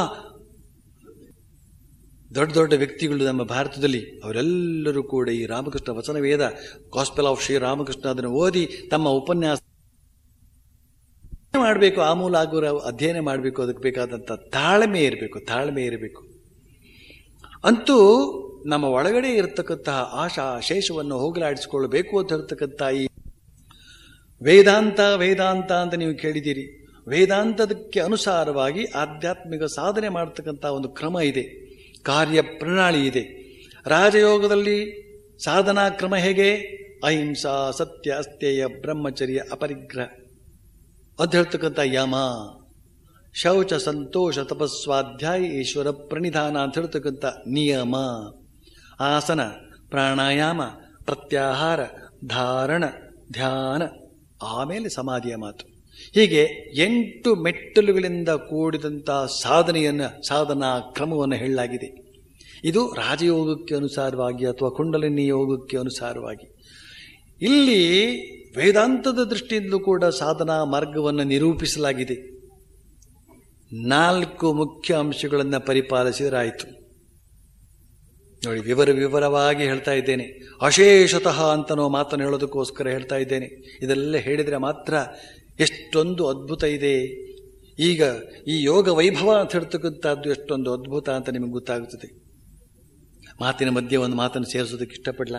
S1: ದೊಡ್ಡ ದೊಡ್ಡ ವ್ಯಕ್ತಿಗಳು ನಮ್ಮ ಭಾರತದಲ್ಲಿ ಅವರೆಲ್ಲರೂ ಕೂಡ ಈ ರಾಮಕೃಷ್ಣ ವಚನ ವೇದ ಕಾಸ್ಪೆಲ್ ಆಫ್ ಶ್ರೀ ರಾಮಕೃಷ್ಣ ಅದನ್ನು ಓದಿ ತಮ್ಮ ಉಪನ್ಯಾಸ ಮಾಡಬೇಕು ಆಮೂಲ ಆಗುವ ಅಧ್ಯಯನ ಮಾಡಬೇಕು ಅದಕ್ಕೆ ಬೇಕಾದಂಥ ತಾಳ್ಮೆ ಇರಬೇಕು ತಾಳ್ಮೆ ಇರಬೇಕು ಅಂತೂ ನಮ್ಮ ಒಳಗಡೆ ಇರತಕ್ಕಂತಹ ಆಶಾ ಶೇಷವನ್ನು ಹೋಗಲಾಡಿಸಿಕೊಳ್ಳಬೇಕು ಅಂತ ಹೇಳ್ತಕ್ಕಂಥ ಈ ವೇದಾಂತ ವೇದಾಂತ ಅಂತ ನೀವು ಕೇಳಿದ್ದೀರಿ ವೇದಾಂತದಕ್ಕೆ ಅನುಸಾರವಾಗಿ ಆಧ್ಯಾತ್ಮಿಕ ಸಾಧನೆ ಮಾಡತಕ್ಕಂಥ ಒಂದು ಕ್ರಮ ಇದೆ ಕಾರ್ಯ ಪ್ರಣಾಳಿ ಇದೆ ರಾಜಯೋಗದಲ್ಲಿ ಸಾಧನಾ ಕ್ರಮ ಹೇಗೆ ಅಹಿಂಸಾ ಸತ್ಯ ಅಸ್ಥೇಯ ಬ್ರಹ್ಮಚರ್ಯ ಅಪರಿಗ್ರಹ ಅಂತ ಹೇಳ್ತಕ್ಕಂಥ ಯಮ ಶೌಚ ಸಂತೋಷ ತಪಸ್ವಾಧ್ಯಾಯ ಈಶ್ವರ ಪ್ರಣಿಧಾನ ಅಂತ ಹೇಳ್ತಕ್ಕಂಥ ನಿಯಮ ಆಸನ ಪ್ರಾಣಾಯಾಮ ಪ್ರತ್ಯಾಹಾರ ಧಾರಣ ಧ್ಯಾನ ಆಮೇಲೆ ಸಮಾಧಿಯ ಮಾತು ಹೀಗೆ ಎಂಟು ಮೆಟ್ಟಲುಗಳಿಂದ ಕೂಡಿದಂಥ ಸಾಧನೆಯನ್ನು ಸಾಧನಾ ಕ್ರಮವನ್ನು ಹೇಳಲಾಗಿದೆ ಇದು ರಾಜಯೋಗಕ್ಕೆ ಅನುಸಾರವಾಗಿ ಅಥವಾ ಕುಂಡಲಿನಿ ಯೋಗಕ್ಕೆ ಅನುಸಾರವಾಗಿ ಇಲ್ಲಿ ವೇದಾಂತದ ದೃಷ್ಟಿಯಿಂದಲೂ ಕೂಡ ಸಾಧನಾ ಮಾರ್ಗವನ್ನು ನಿರೂಪಿಸಲಾಗಿದೆ ನಾಲ್ಕು ಮುಖ್ಯ ಅಂಶಗಳನ್ನು ಪರಿಪಾಲಿಸಿದರಾಯಿತು ನೋಡಿ ವಿವರ ವಿವರವಾಗಿ ಹೇಳ್ತಾ ಇದ್ದೇನೆ ಅಶೇಷತಃ ಅಂತನೋ ಮಾತನ್ನು ಹೇಳೋದಕ್ಕೋಸ್ಕರ ಹೇಳ್ತಾ ಇದ್ದೇನೆ ಇದೆಲ್ಲ ಹೇಳಿದರೆ ಮಾತ್ರ ಎಷ್ಟೊಂದು ಅದ್ಭುತ ಇದೆ ಈಗ ಈ ಯೋಗ ವೈಭವ ಅಂತ ಹೇಳ್ತಕ್ಕಂಥದ್ದು ಎಷ್ಟೊಂದು ಅದ್ಭುತ ಅಂತ ನಿಮಗೆ ಗೊತ್ತಾಗುತ್ತದೆ ಮಾತಿನ ಮಧ್ಯೆ ಒಂದು ಮಾತನ್ನು ಸೇರಿಸೋದಕ್ಕೆ ಇಷ್ಟಪಡಲ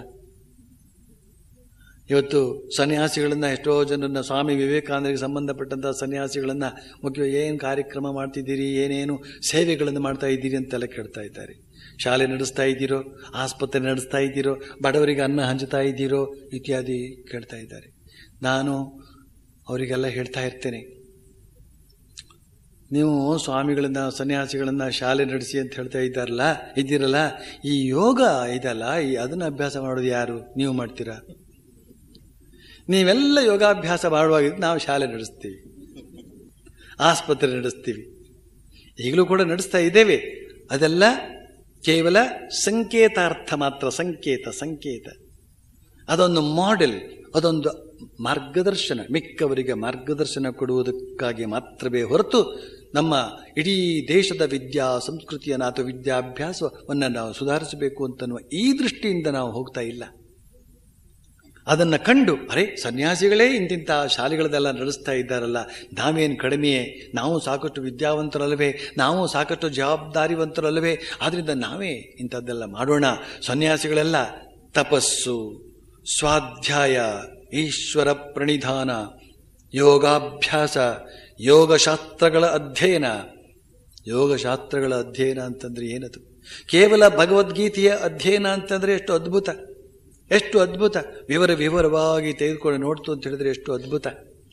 S1: ಇವತ್ತು ಸನ್ಯಾಸಿಗಳನ್ನ ಎಷ್ಟೋ ಜನರನ್ನ ಸ್ವಾಮಿ ವಿವೇಕಾನಂದರಿಗೆ ಸಂಬಂಧಪಟ್ಟಂತಹ ಸನ್ಯಾಸಿಗಳನ್ನ ಮುಖ್ಯ ಏನು ಕಾರ್ಯಕ್ರಮ ಮಾಡ್ತಿದ್ದೀರಿ ಏನೇನು ಸೇವೆಗಳನ್ನು ಮಾಡ್ತಾ ಇದ್ದೀರಿ ಅಂತೆಲ್ಲ ಕೇಳ್ತಾ ಇದ್ದಾರೆ ಶಾಲೆ ನಡೆಸ್ತಾ ಇದ್ದೀರೋ ಆಸ್ಪತ್ರೆ ನಡೆಸ್ತಾ ಇದ್ದೀರೋ ಬಡವರಿಗೆ ಅನ್ನ ಹಂಚುತ್ತಾ ಇದ್ದೀರೋ ಇತ್ಯಾದಿ ಕೇಳ್ತಾ ಇದ್ದಾರೆ ನಾನು ಅವರಿಗೆಲ್ಲ ಹೇಳ್ತಾ ಇರ್ತೇನೆ ನೀವು ಸ್ವಾಮಿಗಳನ್ನ ಸನ್ಯಾಸಿಗಳನ್ನ ಶಾಲೆ ನಡೆಸಿ ಅಂತ ಹೇಳ್ತಾ ಇದ್ದಾರಲ್ಲ ಇದ್ದೀರಲ್ಲ ಈ ಯೋಗ ಇದಲ್ಲ ಈ ಅದನ್ನ ಅಭ್ಯಾಸ ಮಾಡೋದು ಯಾರು ನೀವು ಮಾಡ್ತೀರಾ ನೀವೆಲ್ಲ ಯೋಗಾಭ್ಯಾಸ ಮಾಡುವಾಗ ನಾವು ಶಾಲೆ ನಡೆಸ್ತೀವಿ ಆಸ್ಪತ್ರೆ ನಡೆಸ್ತೀವಿ ಈಗಲೂ ಕೂಡ ನಡೆಸ್ತಾ ಇದ್ದೇವೆ ಅದೆಲ್ಲ ಕೇವಲ ಸಂಕೇತಾರ್ಥ ಮಾತ್ರ ಸಂಕೇತ ಸಂಕೇತ ಅದೊಂದು ಮಾಡೆಲ್ ಅದೊಂದು ಮಾರ್ಗದರ್ಶನ ಮಿಕ್ಕವರಿಗೆ ಮಾರ್ಗದರ್ಶನ ಕೊಡುವುದಕ್ಕಾಗಿ ಮಾತ್ರವೇ ಹೊರತು ನಮ್ಮ ಇಡೀ ದೇಶದ ವಿದ್ಯಾ ಸಂಸ್ಕೃತಿಯನ್ನು ಅಥವಾ ವಿದ್ಯಾಭ್ಯಾಸವನ್ನು ನಾವು ಸುಧಾರಿಸಬೇಕು ಅಂತನ್ನುವ ಈ ದೃಷ್ಟಿಯಿಂದ ನಾವು ಹೋಗ್ತಾ ಇಲ್ಲ ಅದನ್ನು ಕಂಡು ಅರೆ ಸನ್ಯಾಸಿಗಳೇ ಇಂತಿಂಥ ಶಾಲೆಗಳದೆಲ್ಲ ನಡೆಸ್ತಾ ಇದ್ದಾರಲ್ಲ ನಾವೇನು ಕಡಿಮೆಯೇ ನಾವು ಸಾಕಷ್ಟು ವಿದ್ಯಾವಂತರಲ್ಲವೇ ನಾವು ಸಾಕಷ್ಟು ಜವಾಬ್ದಾರಿವಂತರಲ್ಲವೇ ಆದ್ರಿಂದ ನಾವೇ ಇಂಥದ್ದೆಲ್ಲ ಮಾಡೋಣ ಸನ್ಯಾಸಿಗಳೆಲ್ಲ ತಪಸ್ಸು ಸ್ವಾಧ್ಯಾಯ ಈಶ್ವರ ಪ್ರಣಿಧಾನ ಯೋಗಾಭ್ಯಾಸ ಯೋಗಶಾಸ್ತ್ರಗಳ ಅಧ್ಯಯನ ಯೋಗಶಾಸ್ತ್ರಗಳ ಅಧ್ಯಯನ ಅಂತಂದ್ರೆ ಏನದು ಕೇವಲ ಭಗವದ್ಗೀತೆಯ ಅಧ್ಯಯನ ಅಂತಂದ್ರೆ ಎಷ್ಟು ಅದ್ಭುತ ಎಷ್ಟು ಅದ್ಭುತ ವಿವರ ವಿವರವಾಗಿ ತೆಗೆದುಕೊಂಡು ನೋಡ್ತು ಅಂತ ಹೇಳಿದ್ರೆ ಎಷ್ಟು ಅದ್ಭುತ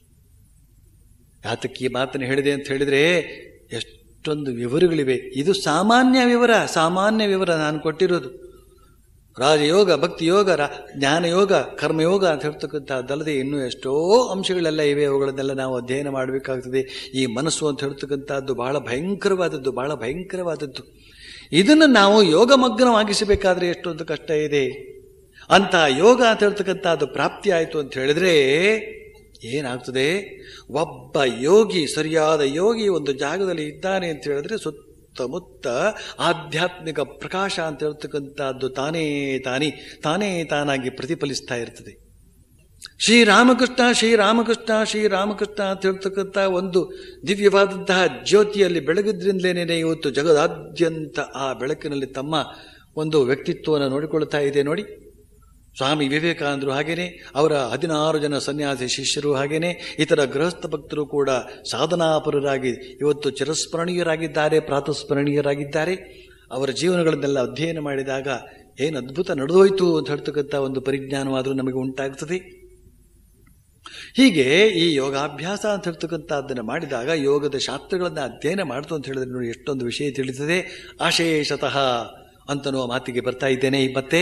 S1: ಯಾತಕ್ಕೆ ಈ ಮಾತನ್ನು ಹೇಳಿದೆ ಅಂತ ಹೇಳಿದ್ರೆ ಎಷ್ಟೊಂದು ವಿವರಗಳಿವೆ ಇದು ಸಾಮಾನ್ಯ ವಿವರ ಸಾಮಾನ್ಯ ವಿವರ ನಾನು ಕೊಟ್ಟಿರೋದು ರಾಜಯೋಗ ಭಕ್ತಿ ಯೋಗ ರಾ ಜ್ಞಾನಯೋಗ ಕರ್ಮಯೋಗ ಅಂತ ಹೇಳ್ತಕ್ಕಂಥದ್ದಲ್ಲದೆ ಇನ್ನೂ ಎಷ್ಟೋ ಅಂಶಗಳೆಲ್ಲ ಇವೆ ಅವುಗಳನ್ನೆಲ್ಲ ನಾವು ಅಧ್ಯಯನ ಮಾಡಬೇಕಾಗ್ತದೆ ಈ ಮನಸ್ಸು ಅಂತ ಹೇಳ್ತಕ್ಕಂಥದ್ದು ಬಹಳ ಭಯಂಕರವಾದದ್ದು ಬಹಳ ಭಯಂಕರವಾದದ್ದು ಇದನ್ನು ನಾವು ಯೋಗಮಗ್ನವಾಗಿಸಬೇಕಾದ್ರೆ ಎಷ್ಟೊಂದು ಕಷ್ಟ ಇದೆ ಅಂತ ಯೋಗ ಅಂತ ಹೇಳ್ತಕ್ಕಂಥದ್ದು ಪ್ರಾಪ್ತಿ ಆಯಿತು ಅಂತ ಹೇಳಿದ್ರೆ ಏನಾಗ್ತದೆ ಒಬ್ಬ ಯೋಗಿ ಸರಿಯಾದ ಯೋಗಿ ಒಂದು ಜಾಗದಲ್ಲಿ ಇದ್ದಾನೆ ಅಂತ ಹೇಳಿದ್ರೆ ಸುತ್ತಮುತ್ತ ಆಧ್ಯಾತ್ಮಿಕ ಪ್ರಕಾಶ ಅಂತ ಹೇಳ್ತಕ್ಕಂಥದ್ದು ತಾನೇ ತಾನೇ ತಾನೇ ತಾನಾಗಿ ಪ್ರತಿಫಲಿಸ್ತಾ ಇರ್ತದೆ ಶ್ರೀರಾಮಕೃಷ್ಣ ಶ್ರೀರಾಮಕೃಷ್ಣ ಶ್ರೀರಾಮಕೃಷ್ಣ ಅಂತ ಹೇಳ್ತಕ್ಕಂಥ ಒಂದು ದಿವ್ಯವಾದಂತಹ ಜ್ಯೋತಿಯಲ್ಲಿ ಬೆಳಗಿದ್ರಿಂದಲೇನೆ ಇವತ್ತು ಜಗದಾದ್ಯಂತ ಆ ಬೆಳಕಿನಲ್ಲಿ ತಮ್ಮ ಒಂದು ವ್ಯಕ್ತಿತ್ವವನ್ನು ನೋಡಿಕೊಳ್ತಾ ಇದೆ ನೋಡಿ ಸ್ವಾಮಿ ವಿವೇಕಾನಂದರು ಹಾಗೇನೆ ಅವರ ಹದಿನಾರು ಜನ ಸನ್ಯಾಸಿ ಶಿಷ್ಯರು ಹಾಗೇನೆ ಇತರ ಗೃಹಸ್ಥ ಭಕ್ತರು ಕೂಡ ಸಾಧನಾಪರರಾಗಿ ಇವತ್ತು ಚಿರಸ್ಮರಣೀಯರಾಗಿದ್ದಾರೆ ಪ್ರಾತಸ್ಮರಣೀಯರಾಗಿದ್ದಾರೆ ಅವರ ಜೀವನಗಳನ್ನೆಲ್ಲ ಅಧ್ಯಯನ ಮಾಡಿದಾಗ ಏನು ಅದ್ಭುತ ನಡೆದೋಯ್ತು ಅಂತ ಹೇಳ್ತಕ್ಕಂಥ ಒಂದು ಪರಿಜ್ಞಾನವಾದರೂ ನಮಗೆ ಉಂಟಾಗ್ತದೆ ಹೀಗೆ ಈ ಯೋಗಾಭ್ಯಾಸ ಅಂತ ಹೇಳ್ತಕ್ಕಂಥದ್ದನ್ನು ಮಾಡಿದಾಗ ಯೋಗದ ಶಾಸ್ತ್ರಗಳನ್ನು ಅಧ್ಯಯನ ಮಾಡ್ತು ಅಂತ ಹೇಳಿದ್ರೆ ನೋಡಿ ಎಷ್ಟೊಂದು ವಿಷಯ ತಿಳಿತದೆ ಅಶೇಷತಃ ಅಂತನ್ನುವ ಮಾತಿಗೆ ಬರ್ತಾ ಇದ್ದೇನೆ ಮತ್ತೆ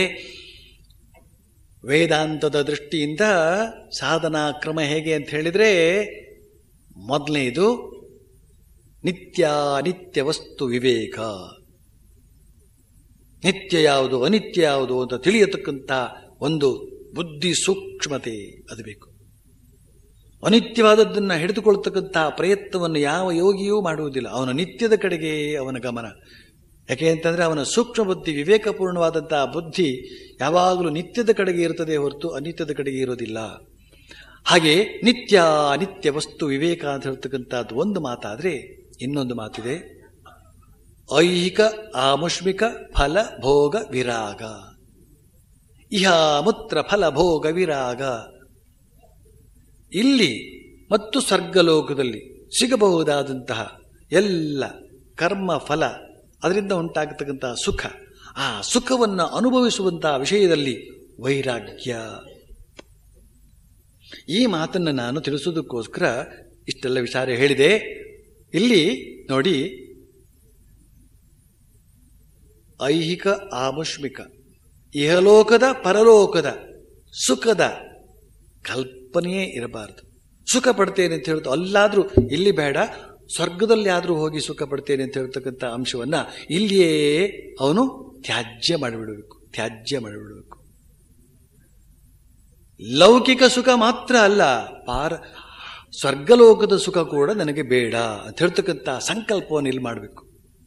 S1: ವೇದಾಂತದ ದೃಷ್ಟಿಯಿಂದ ಸಾಧನಾ ಕ್ರಮ ಹೇಗೆ ಅಂತ ಹೇಳಿದ್ರೆ ಮೊದಲನೇದು ನಿತ್ಯ ಅನಿತ್ಯ ವಸ್ತು ವಿವೇಕ ನಿತ್ಯ ಯಾವುದು ಅನಿತ್ಯ ಯಾವುದು ಅಂತ ತಿಳಿಯತಕ್ಕಂಥ ಒಂದು ಬುದ್ಧಿ ಸೂಕ್ಷ್ಮತೆ ಅದು ಬೇಕು ಅನಿತ್ಯವಾದದ್ದನ್ನು ಹಿಡಿದುಕೊಳ್ತಕ್ಕಂತಹ ಪ್ರಯತ್ನವನ್ನು ಯಾವ ಯೋಗಿಯೂ ಮಾಡುವುದಿಲ್ಲ ಅವನ ನಿತ್ಯದ ಕಡೆಗೆ ಅವನ ಗಮನ ಯಾಕೆ ಅಂತಂದ್ರೆ ಅವನ ಸೂಕ್ಷ್ಮ ಬುದ್ಧಿ ವಿವೇಕಪೂರ್ಣವಾದಂತಹ ಬುದ್ಧಿ ಯಾವಾಗಲೂ ನಿತ್ಯದ ಕಡೆಗೆ ಇರುತ್ತದೆ ಹೊರತು ಅನಿತ್ಯದ ಕಡೆಗೆ ಇರೋದಿಲ್ಲ ಹಾಗೆ ನಿತ್ಯ ಅನಿತ್ಯ ವಸ್ತು ವಿವೇಕ ಅಂತ ಹೇಳ್ತಕ್ಕಂಥದ್ದು ಒಂದು ಮಾತಾದ್ರೆ ಇನ್ನೊಂದು ಮಾತಿದೆ ಐಹಿಕ ಆಮುಷ್ಮಿಕ ಫಲ ಭೋಗ ವಿರಾಗ ಇಹ ಮುತ್ರ ಫಲ ಭೋಗ ವಿರಾಗ ಇಲ್ಲಿ ಮತ್ತು ಸ್ವರ್ಗಲೋಕದಲ್ಲಿ ಸಿಗಬಹುದಾದಂತಹ ಎಲ್ಲ ಕರ್ಮ ಫಲ ಅದರಿಂದ ಉಂಟಾಗತಕ್ಕಂತಹ ಸುಖ ಆ ಸುಖವನ್ನು ಅನುಭವಿಸುವಂತಹ ವಿಷಯದಲ್ಲಿ ವೈರಾಗ್ಯ ಈ ಮಾತನ್ನು ನಾನು ತಿಳಿಸೋದಕ್ಕೋಸ್ಕರ ಇಷ್ಟೆಲ್ಲ ವಿಚಾರ ಹೇಳಿದೆ ಇಲ್ಲಿ ನೋಡಿ ಐಹಿಕ ಆಮುಷ್ಮಿಕ ಇಹಲೋಕದ ಪರಲೋಕದ ಸುಖದ ಕಲ್ಪನೆಯೇ ಇರಬಾರದು ಸುಖ ಪಡ್ತೇನೆ ಅಂತ ಹೇಳ್ತು ಅಲ್ಲಾದ್ರೂ ಇಲ್ಲಿ ಬೇಡ ಸ್ವರ್ಗದಲ್ಲಿ ಆದ್ರೂ ಹೋಗಿ ಸುಖ ಪಡ್ತೇನೆ ಅಂತ ಹೇಳ್ತಕ್ಕಂಥ ಅಂಶವನ್ನ ಇಲ್ಲಿಯೇ ಅವನು ತ್ಯಾಜ್ಯ ಮಾಡಿಬಿಡಬೇಕು ತ್ಯಾಜ್ಯ ಮಾಡಿಬಿಡಬೇಕು ಲೌಕಿಕ ಸುಖ ಮಾತ್ರ ಅಲ್ಲ ಪಾರ ಸ್ವರ್ಗಲೋಕದ ಸುಖ ಕೂಡ ನನಗೆ ಬೇಡ ಅಂತ ಹೇಳ್ತಕ್ಕಂಥ ಸಂಕಲ್ಪವನ್ನು ಇಲ್ಲಿ ಮಾಡಬೇಕು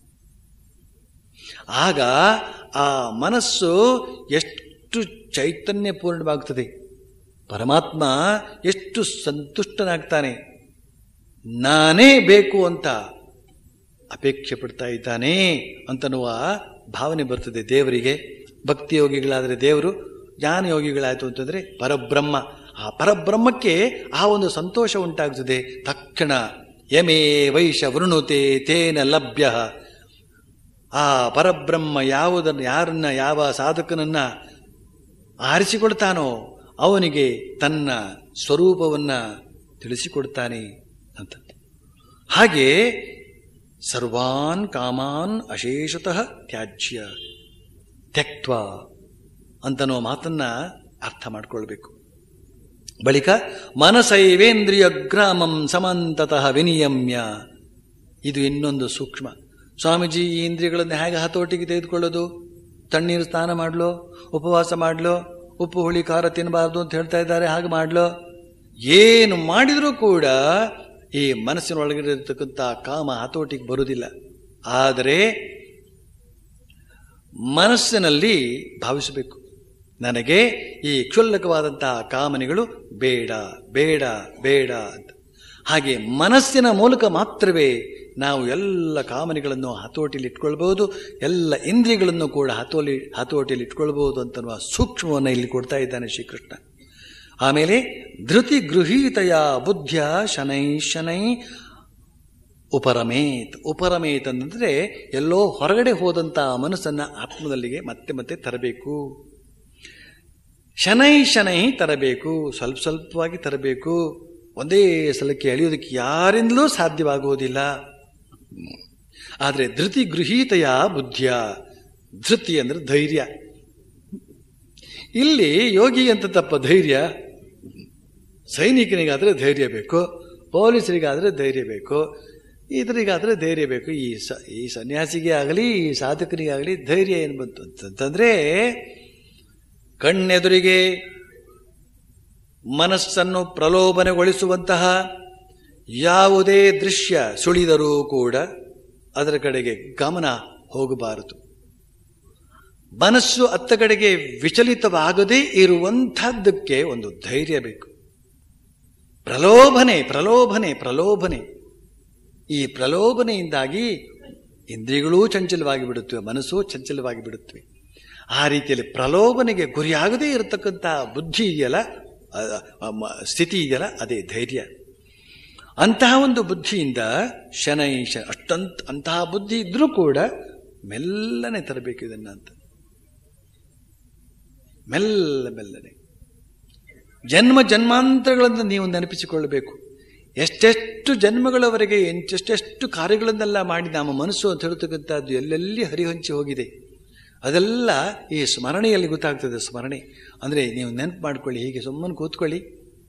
S1: ಆಗ ಆ ಮನಸ್ಸು ಎಷ್ಟು ಚೈತನ್ಯಪೂರ್ಣವಾಗ್ತದೆ ಪರಮಾತ್ಮ ಎಷ್ಟು ಸಂತುಷ್ಟನಾಗ್ತಾನೆ ನಾನೇ ಬೇಕು ಅಂತ ಅಪೇಕ್ಷೆ ಪಡ್ತಾ ಇದ್ದಾನೆ ಅಂತನ್ನುವ ಭಾವನೆ ಬರ್ತದೆ ದೇವರಿಗೆ ಭಕ್ತಿ ಯೋಗಿಗಳಾದರೆ ದೇವರು ಜ್ಞಾನ ಯೋಗಿಗಳಾಯಿತು ಅಂತಂದ್ರೆ ಪರಬ್ರಹ್ಮ ಆ ಪರಬ್ರಹ್ಮಕ್ಕೆ ಆ ಒಂದು ಸಂತೋಷ ಉಂಟಾಗ್ತದೆ ತಕ್ಷಣ ಯಮೇ ವೈಶ ವೃಣುತೆ ತೇನ ಲಭ್ಯ ಆ ಪರಬ್ರಹ್ಮ ಯಾವುದನ್ನು ಯಾರನ್ನ ಯಾವ ಸಾಧಕನನ್ನ ಆರಿಸಿಕೊಳ್ತಾನೋ ಅವನಿಗೆ ತನ್ನ ಸ್ವರೂಪವನ್ನ ತಿಳಿಸಿಕೊಡ್ತಾನೆ ಅಂತ ಹಾಗೆ ಸರ್ವಾನ್ ಕಾಮಾನ್ ಅಶೇಷತಃ ತ್ಯಾಜ್ಯ ತ್ಯಕ್ತ್ವ ಅಂತನೋ ಮಾತನ್ನ ಅರ್ಥ ಮಾಡ್ಕೊಳ್ಬೇಕು ಬಳಿಕ ಮನಸೈವೇಂದ್ರಿಯ ಗ್ರಾಮಂ ಸಮಂತತಃ ವಿನಿಯಮ್ಯ ಇದು ಇನ್ನೊಂದು ಸೂಕ್ಷ್ಮ ಸ್ವಾಮೀಜಿ ಈ ಇಂದ್ರಿಯಗಳನ್ನು ಹೇಗೆ ಹತೋಟಿಗೆ ತೆಗೆದುಕೊಳ್ಳೋದು ತಣ್ಣೀರು ಸ್ನಾನ ಮಾಡ್ಲೋ ಉಪವಾಸ ಮಾಡ್ಲೋ ಉಪ್ಪು ಹುಳಿ ಖಾರ ತಿನ್ನಬಾರ್ದು ಅಂತ ಹೇಳ್ತಾ ಇದ್ದಾರೆ ಹಾಗೆ ಮಾಡ್ಲೋ ಏನು ಮಾಡಿದರೂ ಕೂಡ ಈ ಮನಸ್ಸಿನೊಳಗಡೆ ಇರತಕ್ಕಂಥ ಕಾಮ ಹತೋಟಿಗೆ ಬರುವುದಿಲ್ಲ ಆದರೆ ಮನಸ್ಸಿನಲ್ಲಿ ಭಾವಿಸಬೇಕು ನನಗೆ ಈ ಕ್ಷುಲ್ಲಕವಾದಂತಹ ಕಾಮನೆಗಳು ಬೇಡ ಬೇಡ ಬೇಡ ಅಂತ ಹಾಗೆ ಮನಸ್ಸಿನ ಮೂಲಕ ಮಾತ್ರವೇ ನಾವು ಎಲ್ಲ ಕಾಮನೆಗಳನ್ನು ಹತೋಟಿಯಲ್ಲಿ ಇಟ್ಕೊಳ್ಬಹುದು ಎಲ್ಲ ಇಂದ್ರಿಯಗಳನ್ನು ಕೂಡ ಹತೋಲಿ ಹತೋಟಿಯಲ್ಲಿ ಇಟ್ಕೊಳ್ಬಹುದು ಅಂತನ್ನುವ ಸೂಕ್ಷ್ಮವನ್ನು ಇಲ್ಲಿ ಕೊಡ್ತಾ ಇದ್ದಾನೆ ಶ್ರೀಕೃಷ್ಣ ಆಮೇಲೆ ಧೃತಿ ಗೃಹೀತಯ ಬುದ್ಧಿಯ ಶನೈ ಶನೈ ಉಪರಮೇತ್ ಉಪರಮೇತ್ ಅಂತಂದ್ರೆ ಎಲ್ಲೋ ಹೊರಗಡೆ ಹೋದಂತ ಮನಸ್ಸನ್ನ ಆತ್ಮದಲ್ಲಿಗೆ ಮತ್ತೆ ಮತ್ತೆ ತರಬೇಕು ಶನೈ ಶನೈ ತರಬೇಕು ಸ್ವಲ್ಪ ಸ್ವಲ್ಪವಾಗಿ ತರಬೇಕು ಒಂದೇ ಸಲಕ್ಕೆ ಎಳೆಯೋದಕ್ಕೆ ಯಾರಿಂದಲೂ ಸಾಧ್ಯವಾಗುವುದಿಲ್ಲ ಆದರೆ ಧೃತಿ ಗೃಹೀತೆಯ ಬುದ್ಧಿಯ ಧೃತಿ ಅಂದ್ರೆ ಧೈರ್ಯ ಇಲ್ಲಿ ಯೋಗಿ ಅಂತ ತಪ್ಪ ಧೈರ್ಯ ಸೈನಿಕನಿಗಾದ್ರೆ ಧೈರ್ಯ ಬೇಕು ಪೊಲೀಸರಿಗಾದ್ರೆ ಧೈರ್ಯ ಬೇಕು ಇದರಿಗಾದ್ರೆ ಧೈರ್ಯ ಬೇಕು ಈ ಸ ಈ ಸನ್ಯಾಸಿಗೆ ಆಗಲಿ ಈ ಸಾಧಕನಿಗಾಗಲಿ ಧೈರ್ಯ ಏನು ಬಂತು ಅಂತಂತಂದ್ರೆ ಕಣ್ಣೆದುರಿಗೆ ಮನಸ್ಸನ್ನು ಪ್ರಲೋಭನೆಗೊಳಿಸುವಂತಹ ಯಾವುದೇ ದೃಶ್ಯ ಸುಳಿದರೂ ಕೂಡ ಅದರ ಕಡೆಗೆ ಗಮನ ಹೋಗಬಾರದು ಮನಸ್ಸು ಅತ್ತ ಕಡೆಗೆ ವಿಚಲಿತವಾಗದೇ ಇರುವಂಥದ್ದಕ್ಕೆ ಒಂದು ಧೈರ್ಯ ಬೇಕು ಪ್ರಲೋಭನೆ ಪ್ರಲೋಭನೆ ಪ್ರಲೋಭನೆ ಈ ಪ್ರಲೋಭನೆಯಿಂದಾಗಿ ಇಂದ್ರಿಯಗಳೂ ಚಂಚಲವಾಗಿ ಬಿಡುತ್ತವೆ ಮನಸ್ಸು ಚಂಚಲವಾಗಿ ಬಿಡುತ್ತವೆ ಆ ರೀತಿಯಲ್ಲಿ ಪ್ರಲೋಭನೆಗೆ ಗುರಿಯಾಗದೇ ಇರತಕ್ಕಂಥ ಬುದ್ಧಿ ಇದೆಯಲ್ಲ ಅ- ಅ- ಮ- ಸ್ಥಿತಿ ಇದೆಯಲ್ಲ ಅದೇ ಧೈರ್ಯ ಅಂತಹ ಒಂದು ಬುದ್ಧಿಯಿಂದ ಶನೈ ಶ ಅಷ್ಟಂತ ಅಂತಹ ಬುದ್ಧಿ ಇದ್ರೂ ಕೂಡ ಮೆಲ್ಲನೆ ತರಬೇಕು ಇದನ್ನ ಅಂತ ಮೆಲ್ಲ ಮೆಲ್ಲನೆ ಜನ್ಮ ಜನ್ಮಾಂತರಗಳನ್ನು ನೀವು ನೆನಪಿಸಿಕೊಳ್ಳಬೇಕು ಎಷ್ಟೆಷ್ಟು ಜನ್ಮಗಳವರೆಗೆ ಎಷ್ಟೆಷ್ಟು ಕಾರ್ಯಗಳನ್ನೆಲ್ಲ ಮಾಡಿ ನಮ್ಮ ಮನಸ್ಸು ಅಂತ ಹೇಳ್ತಕ್ಕಂಥದ್ದು ಎಲ್ಲೆಲ್ಲಿ ಹರಿಹಂಚಿ ಹೋಗಿದೆ ಅದೆಲ್ಲ ಈ ಸ್ಮರಣೆಯಲ್ಲಿ ಗೊತ್ತಾಗ್ತದೆ ಸ್ಮರಣೆ ಅಂದರೆ ನೀವು ನೆನಪು ಮಾಡ್ಕೊಳ್ಳಿ ಹೀಗೆ ಸುಮ್ಮನೆ ಕೂತ್ಕೊಳ್ಳಿ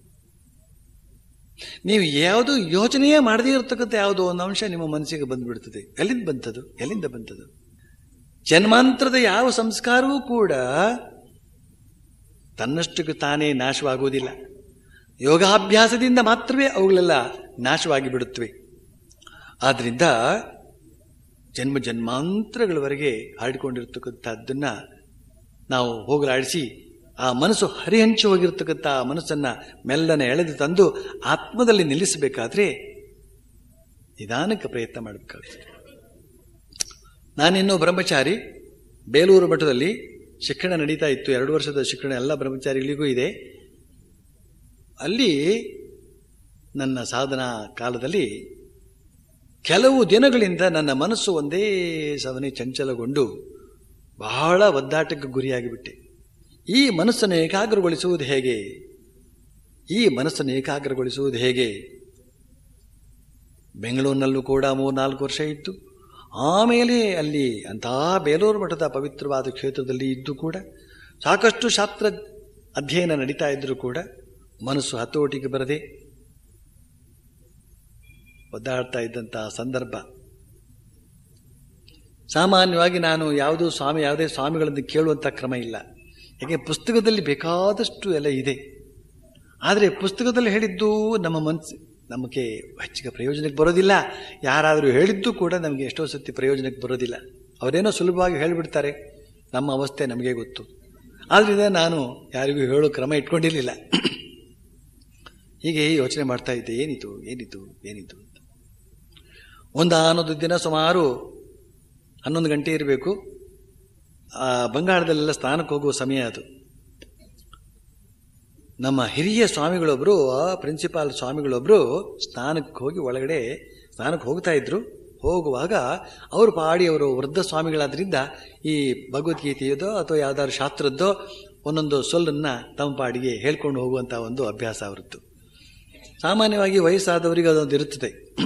S1: ನೀವು ಯಾವುದು ಯೋಚನೆಯೇ ಮಾಡದೇ ಇರತಕ್ಕಂಥ ಯಾವುದೋ ಒಂದು ಅಂಶ ನಿಮ್ಮ ಮನಸ್ಸಿಗೆ ಬಂದ್ಬಿಡ್ತದೆ ಎಲ್ಲಿಂದ ಬಂತದು ಎಲ್ಲಿಂದ ಬಂತದು ಜನ್ಮಾಂತರದ ಯಾವ ಸಂಸ್ಕಾರವೂ ಕೂಡ ತನ್ನಷ್ಟಕ್ಕೆ ತಾನೇ ನಾಶವಾಗುವುದಿಲ್ಲ ಯೋಗಾಭ್ಯಾಸದಿಂದ ಮಾತ್ರವೇ ಅವುಗಳೆಲ್ಲ ನಾಶವಾಗಿ ಬಿಡುತ್ತವೆ ಆದ್ರಿಂದ ಜನ್ಮ ಜನ್ಮಾಂತರಗಳವರೆಗೆ ಹರಡಿಕೊಂಡಿರ್ತಕ್ಕಂಥದ್ದನ್ನ ನಾವು ಹೋಗಲಾಡಿಸಿ ಆ ಮನಸ್ಸು ಹರಿಹಂಚಿ ಹೋಗಿರ್ತಕ್ಕಂಥ ಆ ಮನಸ್ಸನ್ನ ಮೆಲ್ಲನೆ ಎಳೆದು ತಂದು ಆತ್ಮದಲ್ಲಿ ನಿಲ್ಲಿಸಬೇಕಾದ್ರೆ ನಿಧಾನಕ್ಕೆ ಪ್ರಯತ್ನ ಮಾಡಬೇಕಾಗ್ತದೆ ನಾನಿನ್ನೂ ಬ್ರಹ್ಮಚಾರಿ ಬೇಲೂರು ಮಠದಲ್ಲಿ ಶಿಕ್ಷಣ ನಡೀತಾ ಇತ್ತು ಎರಡು ವರ್ಷದ ಶಿಕ್ಷಣ ಎಲ್ಲ ಬ್ರಹ್ಮಚಾರಿಗಳಿಗೂ ಇದೆ ಅಲ್ಲಿ ನನ್ನ ಸಾಧನಾ ಕಾಲದಲ್ಲಿ ಕೆಲವು ದಿನಗಳಿಂದ ನನ್ನ ಮನಸ್ಸು ಒಂದೇ ಸವನೆ ಚಂಚಲಗೊಂಡು ಬಹಳ ಒದ್ದಾಟಕ್ಕೆ ಗುರಿಯಾಗಿಬಿಟ್ಟೆ ಈ ಮನಸ್ಸನ್ನು ಏಕಾಗ್ರಗೊಳಿಸುವುದು ಹೇಗೆ ಈ ಮನಸ್ಸನ್ನು ಏಕಾಗ್ರಗೊಳಿಸುವುದು ಹೇಗೆ ಬೆಂಗಳೂರಿನಲ್ಲೂ ಕೂಡ ಮೂರ್ನಾಲ್ಕು ವರ್ಷ ಇತ್ತು ಆಮೇಲೆ ಅಲ್ಲಿ ಅಂತಹ ಬೇಲೂರು ಮಠದ ಪವಿತ್ರವಾದ ಕ್ಷೇತ್ರದಲ್ಲಿ ಇದ್ದು ಕೂಡ ಸಾಕಷ್ಟು ಶಾಸ್ತ್ರ ಅಧ್ಯಯನ ನಡೀತಾ ಇದ್ರೂ ಕೂಡ ಮನಸ್ಸು ಹತೋಟಿಗೆ ಬರದೆ ಒದ್ದಾಡ್ತಾ ಇದ್ದಂತಹ ಸಂದರ್ಭ ಸಾಮಾನ್ಯವಾಗಿ ನಾನು ಯಾವುದೂ ಸ್ವಾಮಿ ಯಾವುದೇ ಸ್ವಾಮಿಗಳನ್ನು ಕೇಳುವಂಥ ಕ್ರಮ ಇಲ್ಲ ಯಾಕೆ ಪುಸ್ತಕದಲ್ಲಿ ಬೇಕಾದಷ್ಟು ಎಲ್ಲ ಇದೆ ಆದರೆ ಪುಸ್ತಕದಲ್ಲಿ ಹೇಳಿದ್ದು ನಮ್ಮ ಮನಸ್ಸು ನಮಗೆ ಹೆಚ್ಚಿಗೆ ಪ್ರಯೋಜನಕ್ಕೆ ಬರೋದಿಲ್ಲ ಯಾರಾದರೂ ಹೇಳಿದ್ದು ಕೂಡ ನಮಗೆ ಎಷ್ಟೋ ಸತಿ ಪ್ರಯೋಜನಕ್ಕೆ ಬರೋದಿಲ್ಲ ಅವರೇನೋ ಸುಲಭವಾಗಿ ಹೇಳಿಬಿಡ್ತಾರೆ ನಮ್ಮ ಅವಸ್ಥೆ ನಮಗೆ ಗೊತ್ತು ಆದ್ದರಿಂದ ನಾನು ಯಾರಿಗೂ ಹೇಳೋ ಕ್ರಮ ಇಟ್ಕೊಂಡಿರಲಿಲ್ಲ ಹೀಗೆ ಯೋಚನೆ ಮಾಡ್ತಾ ಇದ್ದೆ ಏನಿತು ಏನಿತು ಏನಿತು ಅಂತ ಒಂದಾನೊಂದು ದಿನ ಸುಮಾರು ಹನ್ನೊಂದು ಗಂಟೆ ಇರಬೇಕು ಆ ಬಂಗಾಳದಲ್ಲೆಲ್ಲ ಸ್ನಾನಕ್ಕೆ ಹೋಗುವ ಸಮಯ ಅದು ನಮ್ಮ ಹಿರಿಯ ಸ್ವಾಮಿಗಳೊಬ್ಬರು ಪ್ರಿನ್ಸಿಪಾಲ್ ಸ್ವಾಮಿಗಳೊಬ್ಬರು ಸ್ನಾನಕ್ಕೆ ಹೋಗಿ ಒಳಗಡೆ ಸ್ನಾನಕ್ಕೆ ಹೋಗ್ತಾ ಇದ್ರು ಹೋಗುವಾಗ ಅವರು ಪಾಡಿ ಅವರು ವೃದ್ಧ ಸ್ವಾಮಿಗಳಾದ್ರಿಂದ ಈ ಭಗವದ್ಗೀತೆಯದೋ ಅಥವಾ ಯಾವ್ದಾದ್ರು ಶಾಸ್ತ್ರದ್ದೋ ಒಂದೊಂದು ಸೊಲ್ಲನ್ನ ತಮ್ಮ ಪಾಡಿಗೆ ಹೇಳ್ಕೊಂಡು ಹೋಗುವಂಥ ಒಂದು ಅಭ್ಯಾಸ ಅವರದ್ದು ಸಾಮಾನ್ಯವಾಗಿ ವಯಸ್ಸಾದವರಿಗೆ ಅದೊಂದು ಇರುತ್ತದೆ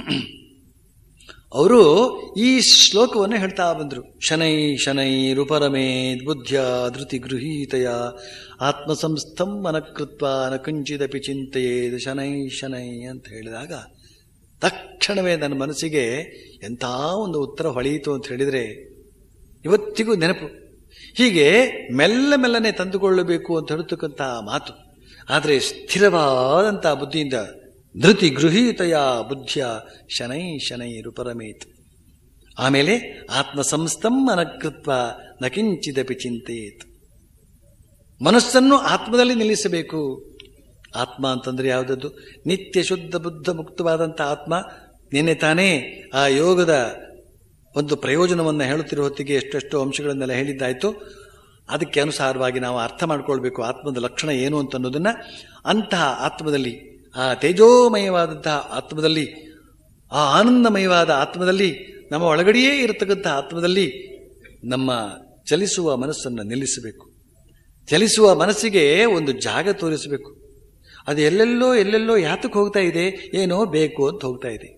S1: ಅವರು ಈ ಶ್ಲೋಕವನ್ನು ಹೇಳ್ತಾ ಬಂದರು ಶನೈ ಶನೈ ರೂಪರಮೇದ್ ಬುದ್ಧ್ಯ ಧೃತಿ ಗೃಹೀತಯ ಆತ್ಮಸಂಸ್ಥಂ ಮನಕೃತ್ವ ನ ಕಂಚಿದಪಿ ಚಿಂತೆಯೇದ್ ಶನೈ ಶನೈ ಅಂತ ಹೇಳಿದಾಗ ತಕ್ಷಣವೇ ನನ್ನ ಮನಸ್ಸಿಗೆ ಎಂಥ ಒಂದು ಉತ್ತರ ಹೊಳೆಯಿತು ಅಂತ ಹೇಳಿದರೆ ಇವತ್ತಿಗೂ ನೆನಪು ಹೀಗೆ ಮೆಲ್ಲ ಮೆಲ್ಲನೆ ತಂದುಕೊಳ್ಳಬೇಕು ಅಂತ ಹೇಳ್ತಕ್ಕಂಥ ಮಾತು ಆದರೆ ಸ್ಥಿರವಾದಂಥ ಬುದ್ಧಿಯಿಂದ ಧೃತಿ ಗೃಹೀತೆಯ ಬುದ್ಧಿಯ ಶನೈ ಶನೈ ರೂಪರಮೇತ್ ಆಮೇಲೆ ಆತ್ಮಸಂಸ್ಥಂ ಅನಕೃತ್ವ ನಕಿಂಚಿದಪಿ ಚಿಂತೆಯೇತ್ ಮನಸ್ಸನ್ನು ಆತ್ಮದಲ್ಲಿ ನಿಲ್ಲಿಸಬೇಕು ಆತ್ಮ ಅಂತಂದ್ರೆ ಯಾವುದದ್ದು ನಿತ್ಯ ಶುದ್ಧ ಬುದ್ಧ ಮುಕ್ತವಾದಂಥ ಆತ್ಮ ನಿನ್ನೆ ತಾನೇ ಆ ಯೋಗದ ಒಂದು ಪ್ರಯೋಜನವನ್ನು ಹೇಳುತ್ತಿರೋ ಹೊತ್ತಿಗೆ ಎಷ್ಟೆಷ್ಟೋ ಅಂಶಗಳನ್ನೆಲ್ಲ ಹೇಳಿದ್ದಾಯ್ತು ಅದಕ್ಕೆ ಅನುಸಾರವಾಗಿ ನಾವು ಅರ್ಥ ಮಾಡ್ಕೊಳ್ಬೇಕು ಆತ್ಮದ ಲಕ್ಷಣ ಏನು ಅಂತ ಅನ್ನೋದನ್ನ ಅಂತಹ ಆತ್ಮದಲ್ಲಿ ಆ ತೇಜೋಮಯವಾದಂತಹ ಆತ್ಮದಲ್ಲಿ ಆ ಆನಂದಮಯವಾದ ಆತ್ಮದಲ್ಲಿ ನಮ್ಮ ಒಳಗಡೆಯೇ ಇರತಕ್ಕಂಥ ಆತ್ಮದಲ್ಲಿ ನಮ್ಮ ಚಲಿಸುವ ಮನಸ್ಸನ್ನು ನಿಲ್ಲಿಸಬೇಕು ಚಲಿಸುವ ಮನಸ್ಸಿಗೆ ಒಂದು ಜಾಗ ತೋರಿಸಬೇಕು ಅದು ಎಲ್ಲೆಲ್ಲೋ ಎಲ್ಲೆಲ್ಲೋ ಯಾತಕ್ಕೆ ಹೋಗ್ತಾ ಇದೆ ಏನೋ ಬೇಕು ಅಂತ ಹೋಗ್ತಾ ಇದೆ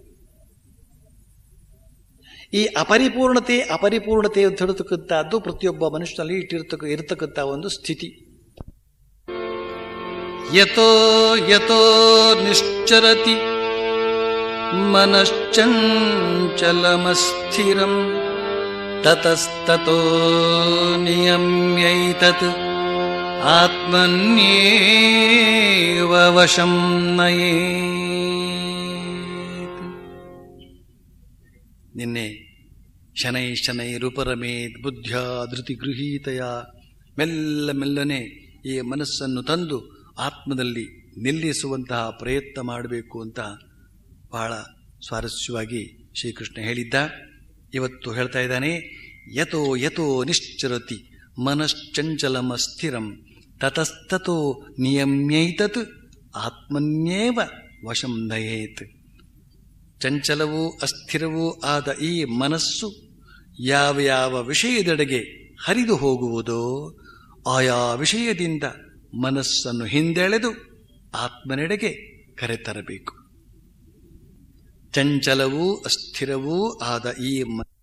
S1: ಈ ಅಪರಿಪೂರ್ಣತೆ ಅಪರಿಪೂರ್ಣತೆ ಅಂತ ಹೇಳ್ತಕ್ಕಂಥದ್ದು ಪ್ರತಿಯೊಬ್ಬ ಮನುಷ್ಯನಲ್ಲಿ ಇಟ್ಟಿರ್ತಕ್ಕ ಇರತಕ್ಕಂಥ ಒಂದು ಸ್ಥಿತಿ ಯತೋ ಯತೋ ನಿಶ್ಚರತಿ ಮನಶ್ಚಂಚಲಮಸ್ಥಿರಂ ತತಸ್ತತೋ ನಿಯಮ್ಯೈತತ್ ಆತ್ಮನ್ಯೇವ ವಶಂ ನಯೇತ್ ನಿನ್ನೆ ಶನೈ ಶನೈ ರೂಪರಮೇದ್ ಬುದ್ಧ್ಯ ಧೃತಿ ಗೃಹೀತಯ ಮೆಲ್ಲ ಮೆಲ್ಲನೆ ಈ ಮನಸ್ಸನ್ನು ತಂದು ಆತ್ಮದಲ್ಲಿ ನಿಲ್ಲಿಸುವಂತಹ ಪ್ರಯತ್ನ ಮಾಡಬೇಕು ಅಂತ ಬಹಳ ಸ್ವಾರಸ್ಯವಾಗಿ ಶ್ರೀಕೃಷ್ಣ ಹೇಳಿದ್ದ ಇವತ್ತು ಹೇಳ್ತಾ ಇದ್ದಾನೆ ಯತೋ ಯತೋ ನಿಶ್ಚರತಿ ಮನಶ್ಚಂಚಲಮಸ್ಥಿರಂ ತತಸ್ತತೋ ನಿಯಮ್ಯೈತತ್ ಆತ್ಮನ್ಯೇವ ವಶಂ ನಯೇತ್ ಚಂಚಲವೂ ಅಸ್ಥಿರವೂ ಆದ ಈ ಮನಸ್ಸು ಯಾವ ಯಾವ ವಿಷಯದೆಡೆಗೆ ಹರಿದು ಹೋಗುವುದೋ ಆಯಾ ವಿಷಯದಿಂದ ಮನಸ್ಸನ್ನು ಹಿಂದೆಳೆದು ಆತ್ಮನೆಡೆಗೆ ಕರೆತರಬೇಕು ಚಂಚಲವೂ ಅಸ್ಥಿರವೂ ಆದ ಈ ಮ